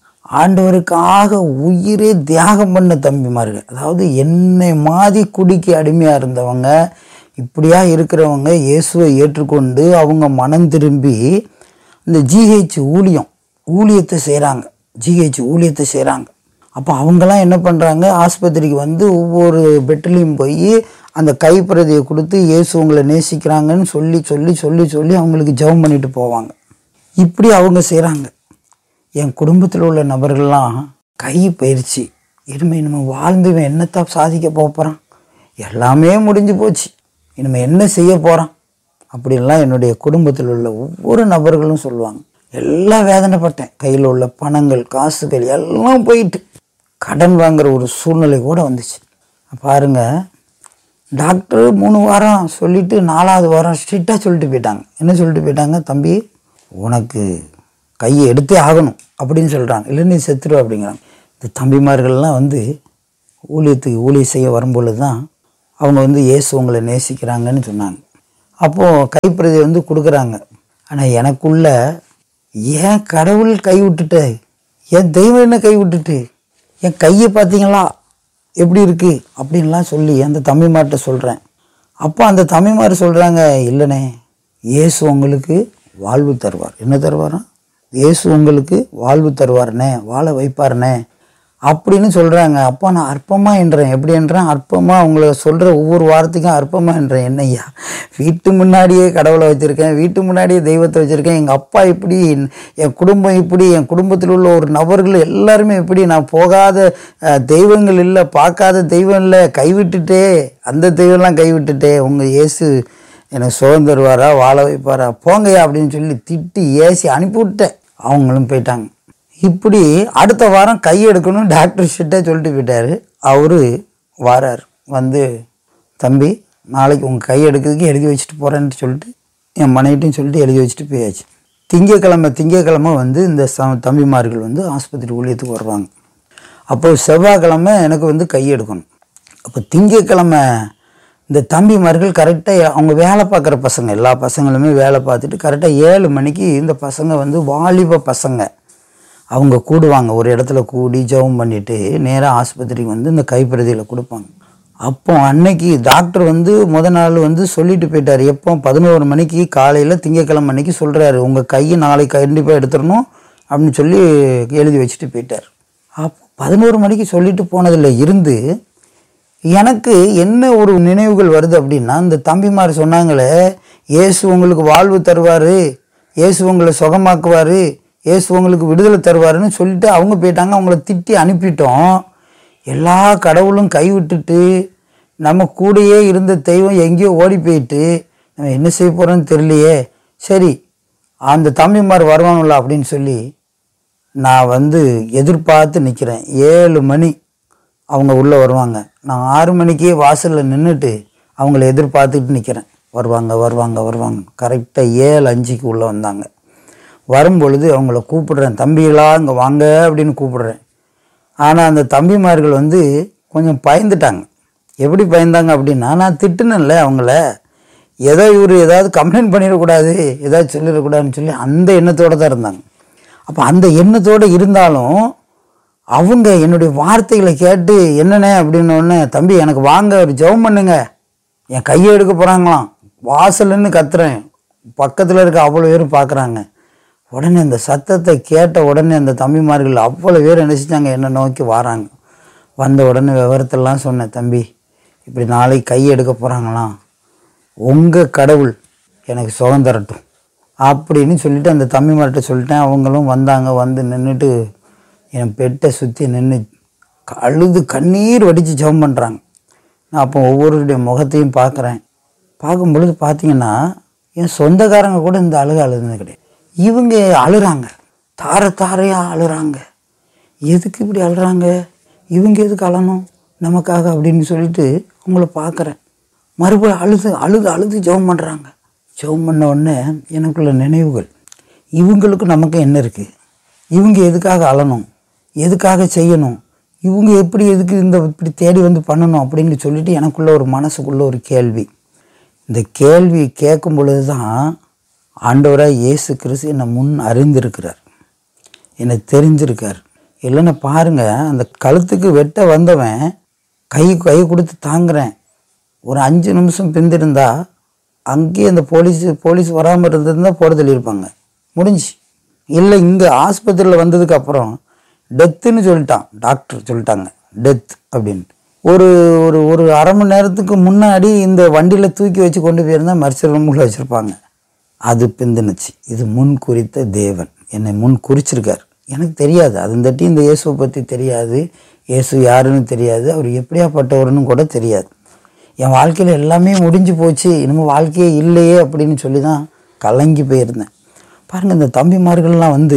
A: ஆண்டவருக்காக உயிரே தியாகம் பண்ண தம்பிமாருங்க அதாவது என்னை மாதிரி குடிக்கு அடிமையாக இருந்தவங்க இப்படியா இருக்கிறவங்க இயேசுவை ஏற்றுக்கொண்டு அவங்க மனம் திரும்பி இந்த ஜிஹெச் ஊழியம் ஊழியத்தை செய்கிறாங்க ஜிஹெச் ஊழியத்தை செய்கிறாங்க அப்போ அவங்கெல்லாம் என்ன பண்ணுறாங்க ஆஸ்பத்திரிக்கு வந்து ஒவ்வொரு பெட்டிலையும் போய் அந்த கைப்பிரதியை கொடுத்து இயேசு உங்களை நேசிக்கிறாங்கன்னு சொல்லி சொல்லி சொல்லி சொல்லி அவங்களுக்கு ஜெபம் பண்ணிட்டு போவாங்க இப்படி அவங்க செய்கிறாங்க என் குடும்பத்தில் உள்ள நபர்கள்லாம் கை பயிற்சி இனிமேல் நம்ம வாழ்ந்து இவன் என்னத்தான் சாதிக்க போகிறான் எல்லாமே முடிஞ்சு போச்சு இனிமேல் என்ன செய்ய போகிறான் அப்படின்லாம் என்னுடைய குடும்பத்தில் உள்ள ஒவ்வொரு நபர்களும் சொல்லுவாங்க எல்லாம் வேதனைப்பட்டேன் கையில் உள்ள பணங்கள் காசுகள் எல்லாம் போயிட்டு கடன் வாங்குற ஒரு சூழ்நிலை கூட வந்துச்சு பாருங்க டாக்டர் மூணு வாரம் சொல்லிட்டு நாலாவது வாரம் ஸ்ட்ரிக்டாக சொல்லிட்டு போயிட்டாங்க என்ன சொல்லிட்டு போயிட்டாங்க தம்பி உனக்கு கையை எடுத்தே ஆகணும் அப்படின்னு சொல்கிறாங்க இல்லை நீ செத்துருவ அப்படிங்கிறாங்க இந்த தம்பிமார்கள்லாம் வந்து ஊழியத்துக்கு ஊழியம் செய்ய வரும்பொழுது தான் அவங்க வந்து இயேசு உங்களை நேசிக்கிறாங்கன்னு சொன்னாங்க அப்போது கைப்பிரதி வந்து கொடுக்குறாங்க ஆனால் எனக்குள்ள ஏன் கடவுள் கை விட்டுட்டு என் தெய்வம் என்ன கை விட்டுட்டு என் கையை பார்த்தீங்களா எப்படி இருக்கு அப்படின்லாம் சொல்லி அந்த தம்பிமார்கிட்ட சொல்கிறேன் அப்போ அந்த தம்பிமார் சொல்கிறாங்க இல்லைண்ணே இயேசு உங்களுக்கு வாழ்வு தருவார் என்ன தருவாராம் இயேசு உங்களுக்கு வாழ்வு தருவார்ண்ணே வாழ வைப்பார்ண்ணே அப்படின்னு சொல்கிறாங்க அப்போ நான் அற்பமாக என்றேன் எப்படி என்றேன் அற்பமாக அவங்கள சொல்கிற ஒவ்வொரு வார்த்தைக்கும் அற்பமாக என்றேன் என்னய்யா வீட்டு முன்னாடியே கடவுளை வச்சுருக்கேன் வீட்டு முன்னாடியே தெய்வத்தை வச்சுருக்கேன் எங்கள் அப்பா இப்படி என் குடும்பம் இப்படி என் குடும்பத்தில் உள்ள ஒரு நபர்கள் எல்லாருமே இப்படி நான் போகாத அஹ், தெய்வங்கள் இல்லை பார்க்காத தெய்வம் இல்லை கைவிட்டுட்டே அந்த தெய்வம்லாம் கைவிட்டுட்டே உங்கள் இயேசு எனக்கு சுகம் தருவாரா வாழ வைப்பாரா போங்கய்யா அப்படின்னு சொல்லி திட்டி ஏசி அனுப்பிவிட்டேன் அவங்களும் போயிட்டாங்க இப்படி அடுத்த வாரம் கை எடுக்கணும் டாக்டர் ஷிட்டே சொல்லிட்டு போயிட்டாரு அவரு வாரார் வந்து தம்பி நாளைக்கு உங்கள் கை எடுக்கிறதுக்கு எழுதி வச்சுட்டு போகிறேன்ட்டு சொல்லிட்டு என் மனைவிட்டையும் சொல்லிட்டு எழுதி வச்சுட்டு போயாச்சு திங்கக்கிழமை திங்கக்கிழமை வந்து இந்த ச தம்பிமார்கள் வந்து ஆஸ்பத்திரி ஊழியத்துக்கு வருவாங்க அப்போ செவ்வாய்க்கிழமை எனக்கு வந்து கை எடுக்கணும் அப்போ திங்கக்கிழமை இந்த தம்பிமார்கள் கரெக்டாக அவங்க வேலை பார்க்குற பசங்க எல்லா பசங்களுமே வேலை பார்த்துட்டு கரெக்டாக ஏழு மணிக்கு இந்த பசங்க வந்து வாலிப பசங்க அவங்க கூடுவாங்க ஒரு இடத்துல கூடி ஜெபம் பண்ணிட்டு நேராக ஆஸ்பத்திரிக்கு வந்து இந்த கைப்பிரதியில் கொடுப்பாங்க அப்போ அன்னைக்கு டாக்டர் வந்து முத நாள் வந்து சொல்லிட்டு போயிட்டார் எப்போ பதினோரு மணிக்கு காலையில் திங்கக்கிழமை அன்னைக்கு சொல்கிறாரு உங்கள் கையை நாளைக்கு கண்டிப்பாக எடுத்துடணும் அப்படின்னு சொல்லி எழுதி வச்சுட்டு போயிட்டார் அப்போ பதினோரு மணிக்கு சொல்லிட்டு போனதில் இருந்து எனக்கு என்ன ஒரு நினைவுகள் வருது அப்படின்னா இந்த தம்பிமார் சொன்னாங்களே இயேசு உங்களுக்கு வாழ்வு தருவார் இயேசு உங்களை சுகமாக்குவார் இயேசு உங்களுக்கு விடுதலை தருவாருன்னு சொல்லிட்டு அவங்க போயிட்டாங்க அவங்கள திட்டி அனுப்பிட்டோம் எல்லா கடவுளும் கைவிட்டுட்டு நம்ம கூடயே இருந்த தெய்வம் எங்கேயோ ஓடி போயிட்டு நம்ம என்ன செய்ய போகிறோன்னு தெரியலையே சரி அந்த தம்பிமார் வருவாங்களா அப்படின்னு சொல்லி நான் வந்து எதிர்பார்த்து நிற்கிறேன் ஏழு மணி அவங்க உள்ளே வருவாங்க நான் ஆறு மணிக்கே வாசலில் நின்றுட்டு அவங்கள எதிர்பார்த்துட்டு நிற்கிறேன் வருவாங்க வருவாங்க வருவாங்க கரெக்டாக ஏழு அஞ்சுக்கு உள்ளே வந்தாங்க வரும்பொழுது அவங்கள கூப்பிடுறேன் தம்பிகளா இங்கே வாங்க அப்படின்னு கூப்பிடுறேன் ஆனால் அந்த தம்பிமார்கள் வந்து கொஞ்சம் பயந்துட்டாங்க எப்படி பயந்தாங்க அப்படின்னா நான் திட்டுனேன்ல அவங்கள ஏதோ இவர் ஏதாவது கம்ப்ளைண்ட் பண்ணிடக்கூடாது ஏதாவது சொல்லிடக்கூடாதுன்னு சொல்லி அந்த எண்ணத்தோடு தான் இருந்தாங்க அப்போ அந்த எண்ணத்தோடு இருந்தாலும் அவங்க என்னுடைய வார்த்தைகளை கேட்டு என்னண்ணே அப்படின்னு உடனே தம்பி எனக்கு வாங்க ஒரு ஜெபம் பண்ணுங்க என் கையை எடுக்க போகிறாங்களாம் வாசல்னு கத்துறேன் பக்கத்தில் இருக்க அவ்வளோ பேர் பார்க்குறாங்க உடனே அந்த சத்தத்தை கேட்ட உடனே அந்த தம்பிமார்கள் அவ்வளோ பேர் என்ன செஞ்சாங்க என்னை நோக்கி வராங்க வந்த உடனே விவரத்தெல்லாம் சொன்னேன் தம்பி இப்படி நாளைக்கு கை எடுக்க போகிறாங்களாம் உங்கள் கடவுள் எனக்கு சுகம் தரட்டும் அப்படின்னு சொல்லிட்டு அந்த தம்பிமார்கிட்ட சொல்லிட்டேன் அவங்களும் வந்தாங்க வந்து நின்றுட்டு என் பெட்டை சுற்றி நின்று அழுது கண்ணீர் வடித்து ஜெபம் பண்ணுறாங்க நான் அப்போ ஒவ்வொருடைய முகத்தையும் பார்க்குறேன் பார்க்கும் பொழுது பார்த்தீங்கன்னா என் சொந்தக்காரங்க கூட இந்த அழுக அழுதுனது கிடையாது இவங்க அழுறாங்க தார தாரையாக அழுறாங்க எதுக்கு இப்படி அழுறாங்க இவங்க எதுக்கு அழணும் நமக்காக அப்படின்னு சொல்லிட்டு அவங்கள பார்க்குறேன் மறுபடியும் அழுது அழுது அழுது ஜெபம் பண்ணுறாங்க ஜெபம் பண்ண உடனே எனக்குள்ள நினைவுகள் இவங்களுக்கு நமக்கு என்ன இருக்குது இவங்க எதுக்காக அழணும் எதுக்காக செய்யணும் இவங்க எப்படி எதுக்கு இந்த இப்படி தேடி வந்து பண்ணணும் அப்படின்னு சொல்லிட்டு எனக்குள்ள ஒரு மனசுக்குள்ள ஒரு கேள்வி இந்த கேள்வி கேட்கும் பொழுது தான் ஆண்டவராக இயேசு கிறிஸ்து என்னை முன் அறிந்திருக்கிறார் என்னை தெரிஞ்சிருக்கார் இல்லைன்னா பாருங்க அந்த கழுத்துக்கு வெட்ட வந்தவன் கை கை கொடுத்து தாங்குறேன் ஒரு அஞ்சு நிமிஷம் பிந்திருந்தா அங்கேயே அந்த போலீஸ் போலீஸ் வராமல் இருந்திருந்தால் போட சொல்லியிருப்பாங்க முடிஞ்சு இல்லை இங்கே ஆஸ்பத்திரியில் வந்ததுக்கு அப்புறம் டெத்துன்னு சொல்லிட்டான் டாக்டர் சொல்லிட்டாங்க டெத் அப்படின்னு ஒரு ஒரு ஒரு அரை மணி நேரத்துக்கு முன்னாடி இந்த வண்டியில் தூக்கி வச்சு கொண்டு போயிருந்தா மருத்துவ ரூமில் வச்சுருப்பாங்க அது பிந்துனுச்சு இது முன் குறித்த தேவன் என்னை முன் குறிச்சிருக்கார் எனக்கு தெரியாது அது தட்டி இந்த இயேசுவை பற்றி தெரியாது இயேசு யாருன்னு தெரியாது அவர் எப்படியாப்பட்டவர்னு கூட தெரியாது என் வாழ்க்கையில் எல்லாமே முடிஞ்சு போச்சு இனிமேல் வாழ்க்கையே இல்லையே அப்படின்னு சொல்லி தான் கலங்கி போயிருந்தேன் பாருங்கள் இந்த தம்பிமார்கள்லாம் வந்து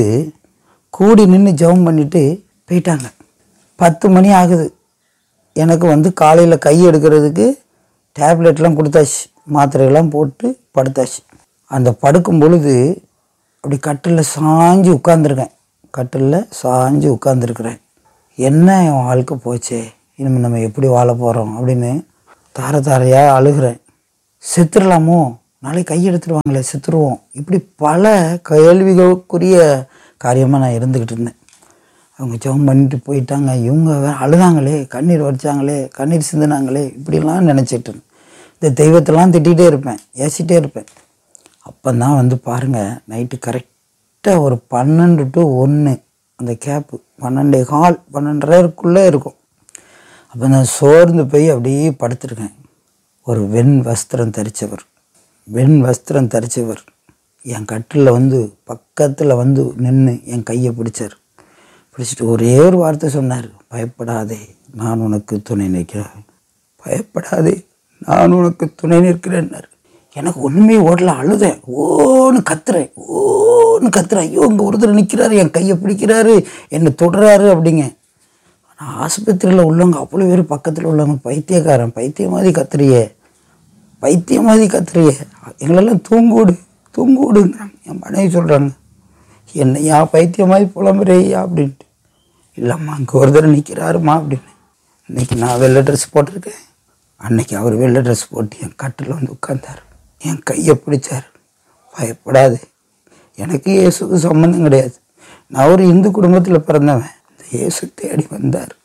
A: கூடி நின்று ஜெபம் பண்ணிட்டு போயிட்டாங்க பத்து மணி ஆகுது எனக்கு வந்து காலையில் கை எடுக்கிறதுக்கு டேப்லெட்லாம் கொடுத்தாச்சு மாத்திரையெல்லாம் போட்டு படுத்தாச்சு அந்த படுக்கும் பொழுது அப்படி கட்டிலில் சாஞ்சு உட்காந்துருக்கேன் கட்டிலில் சாஞ்சு உட்காந்துருக்குறேன் என்ன என் வாழ்க்கை போச்சே இனிமேல் நம்ம எப்படி வாழ போகிறோம் அப்படின்னு தார தாரையாக அழுகிறேன் செத்துடலாமோ நாளைக்கு கை எடுத்துருவாங்களே செத்துருவோம் இப்படி பல கேள்விகளுக்குரிய காரியமாக நான் இருந்துக்கிட்டு இருந்தேன் அவங்க ஜெபம் பண்ணிட்டு போயிட்டாங்க இவங்க வேற அழுதாங்களே கண்ணீர் வடிச்சாங்களே கண்ணீர் சிந்தினாங்களே இப்படிலாம் நினச்சிட்டு இருந்தேன் இந்த தெய்வத்தெல்லாம் திட்டிகிட்டே இருப்பேன் ஏசிட்டே இருப்பேன் அப்போ தான் வந்து பாருங்கள் நைட்டு கரெக்டாக ஒரு பன்னெண்டு டு ஒன்று அந்த கேப்பு பன்னெண்டே கால் பன்னெண்டரைக்குள்ளே இருக்கும் அப்போ நான் சோர்ந்து போய் அப்படியே படுத்திருக்கேன் ஒரு வெண் வஸ்திரம் தரித்தவர் வெண் வஸ்திரம் தரித்தவர் என் கட்டிலில் வந்து பக்கத்தில் வந்து நின்று என் கையை பிடிச்சார் பிடிச்சிட்டு ஒரே ஒரு வார்த்தை சொன்னார் பயப்படாதே நான் உனக்கு துணை நிற்கிறேன் பயப்படாதே நான் உனக்கு துணை நிற்கிறேன்னாரு எனக்கு ஒன்றுமே ஓடல அழுதேன் ஓன்னு கத்துறேன் ஓன்னு கத்துறேன் ஐயோ இங்கே ஒருத்தர் நிற்கிறாரு என் கையை பிடிக்கிறாரு என்னை தொடுறாரு அப்படிங்க ஆனால் ஆஸ்பத்திரியில் உள்ளவங்க அவ்வளோ பேர் பக்கத்தில் உள்ளவங்க பைத்தியக்காரன் பைத்தியம் மாதிரி கத்துறியே பைத்தியம் மாதிரி கத்துறியே எங்களெல்லாம் தூங்குடு தூங்குடுங்கிறாங்க என் மனைவி சொல்கிறாங்க என்னையா பைத்தியம் மாதிரி புலம்புறையா அப்படின்ட்டு இல்லைம்மா அங்கே ஒருத்தர் நிற்கிறாருமா அப்படின்னு இன்னைக்கு நான் வெள்ளை ட்ரெஸ் போட்டிருக்கேன் அன்னைக்கு அவர் வெள்ளை ட்ரெஸ் போட்டு என் கட்டில் வந்து உட்கார்ந்தார் என் கையை பிடிச்சார் பயப்படாது எனக்கு இயேசுக்கு சம்மந்தம் கிடையாது நான் ஒரு இந்து குடும்பத்தில் பிறந்தவன் இந்த இயேசு தேடி வந்தார்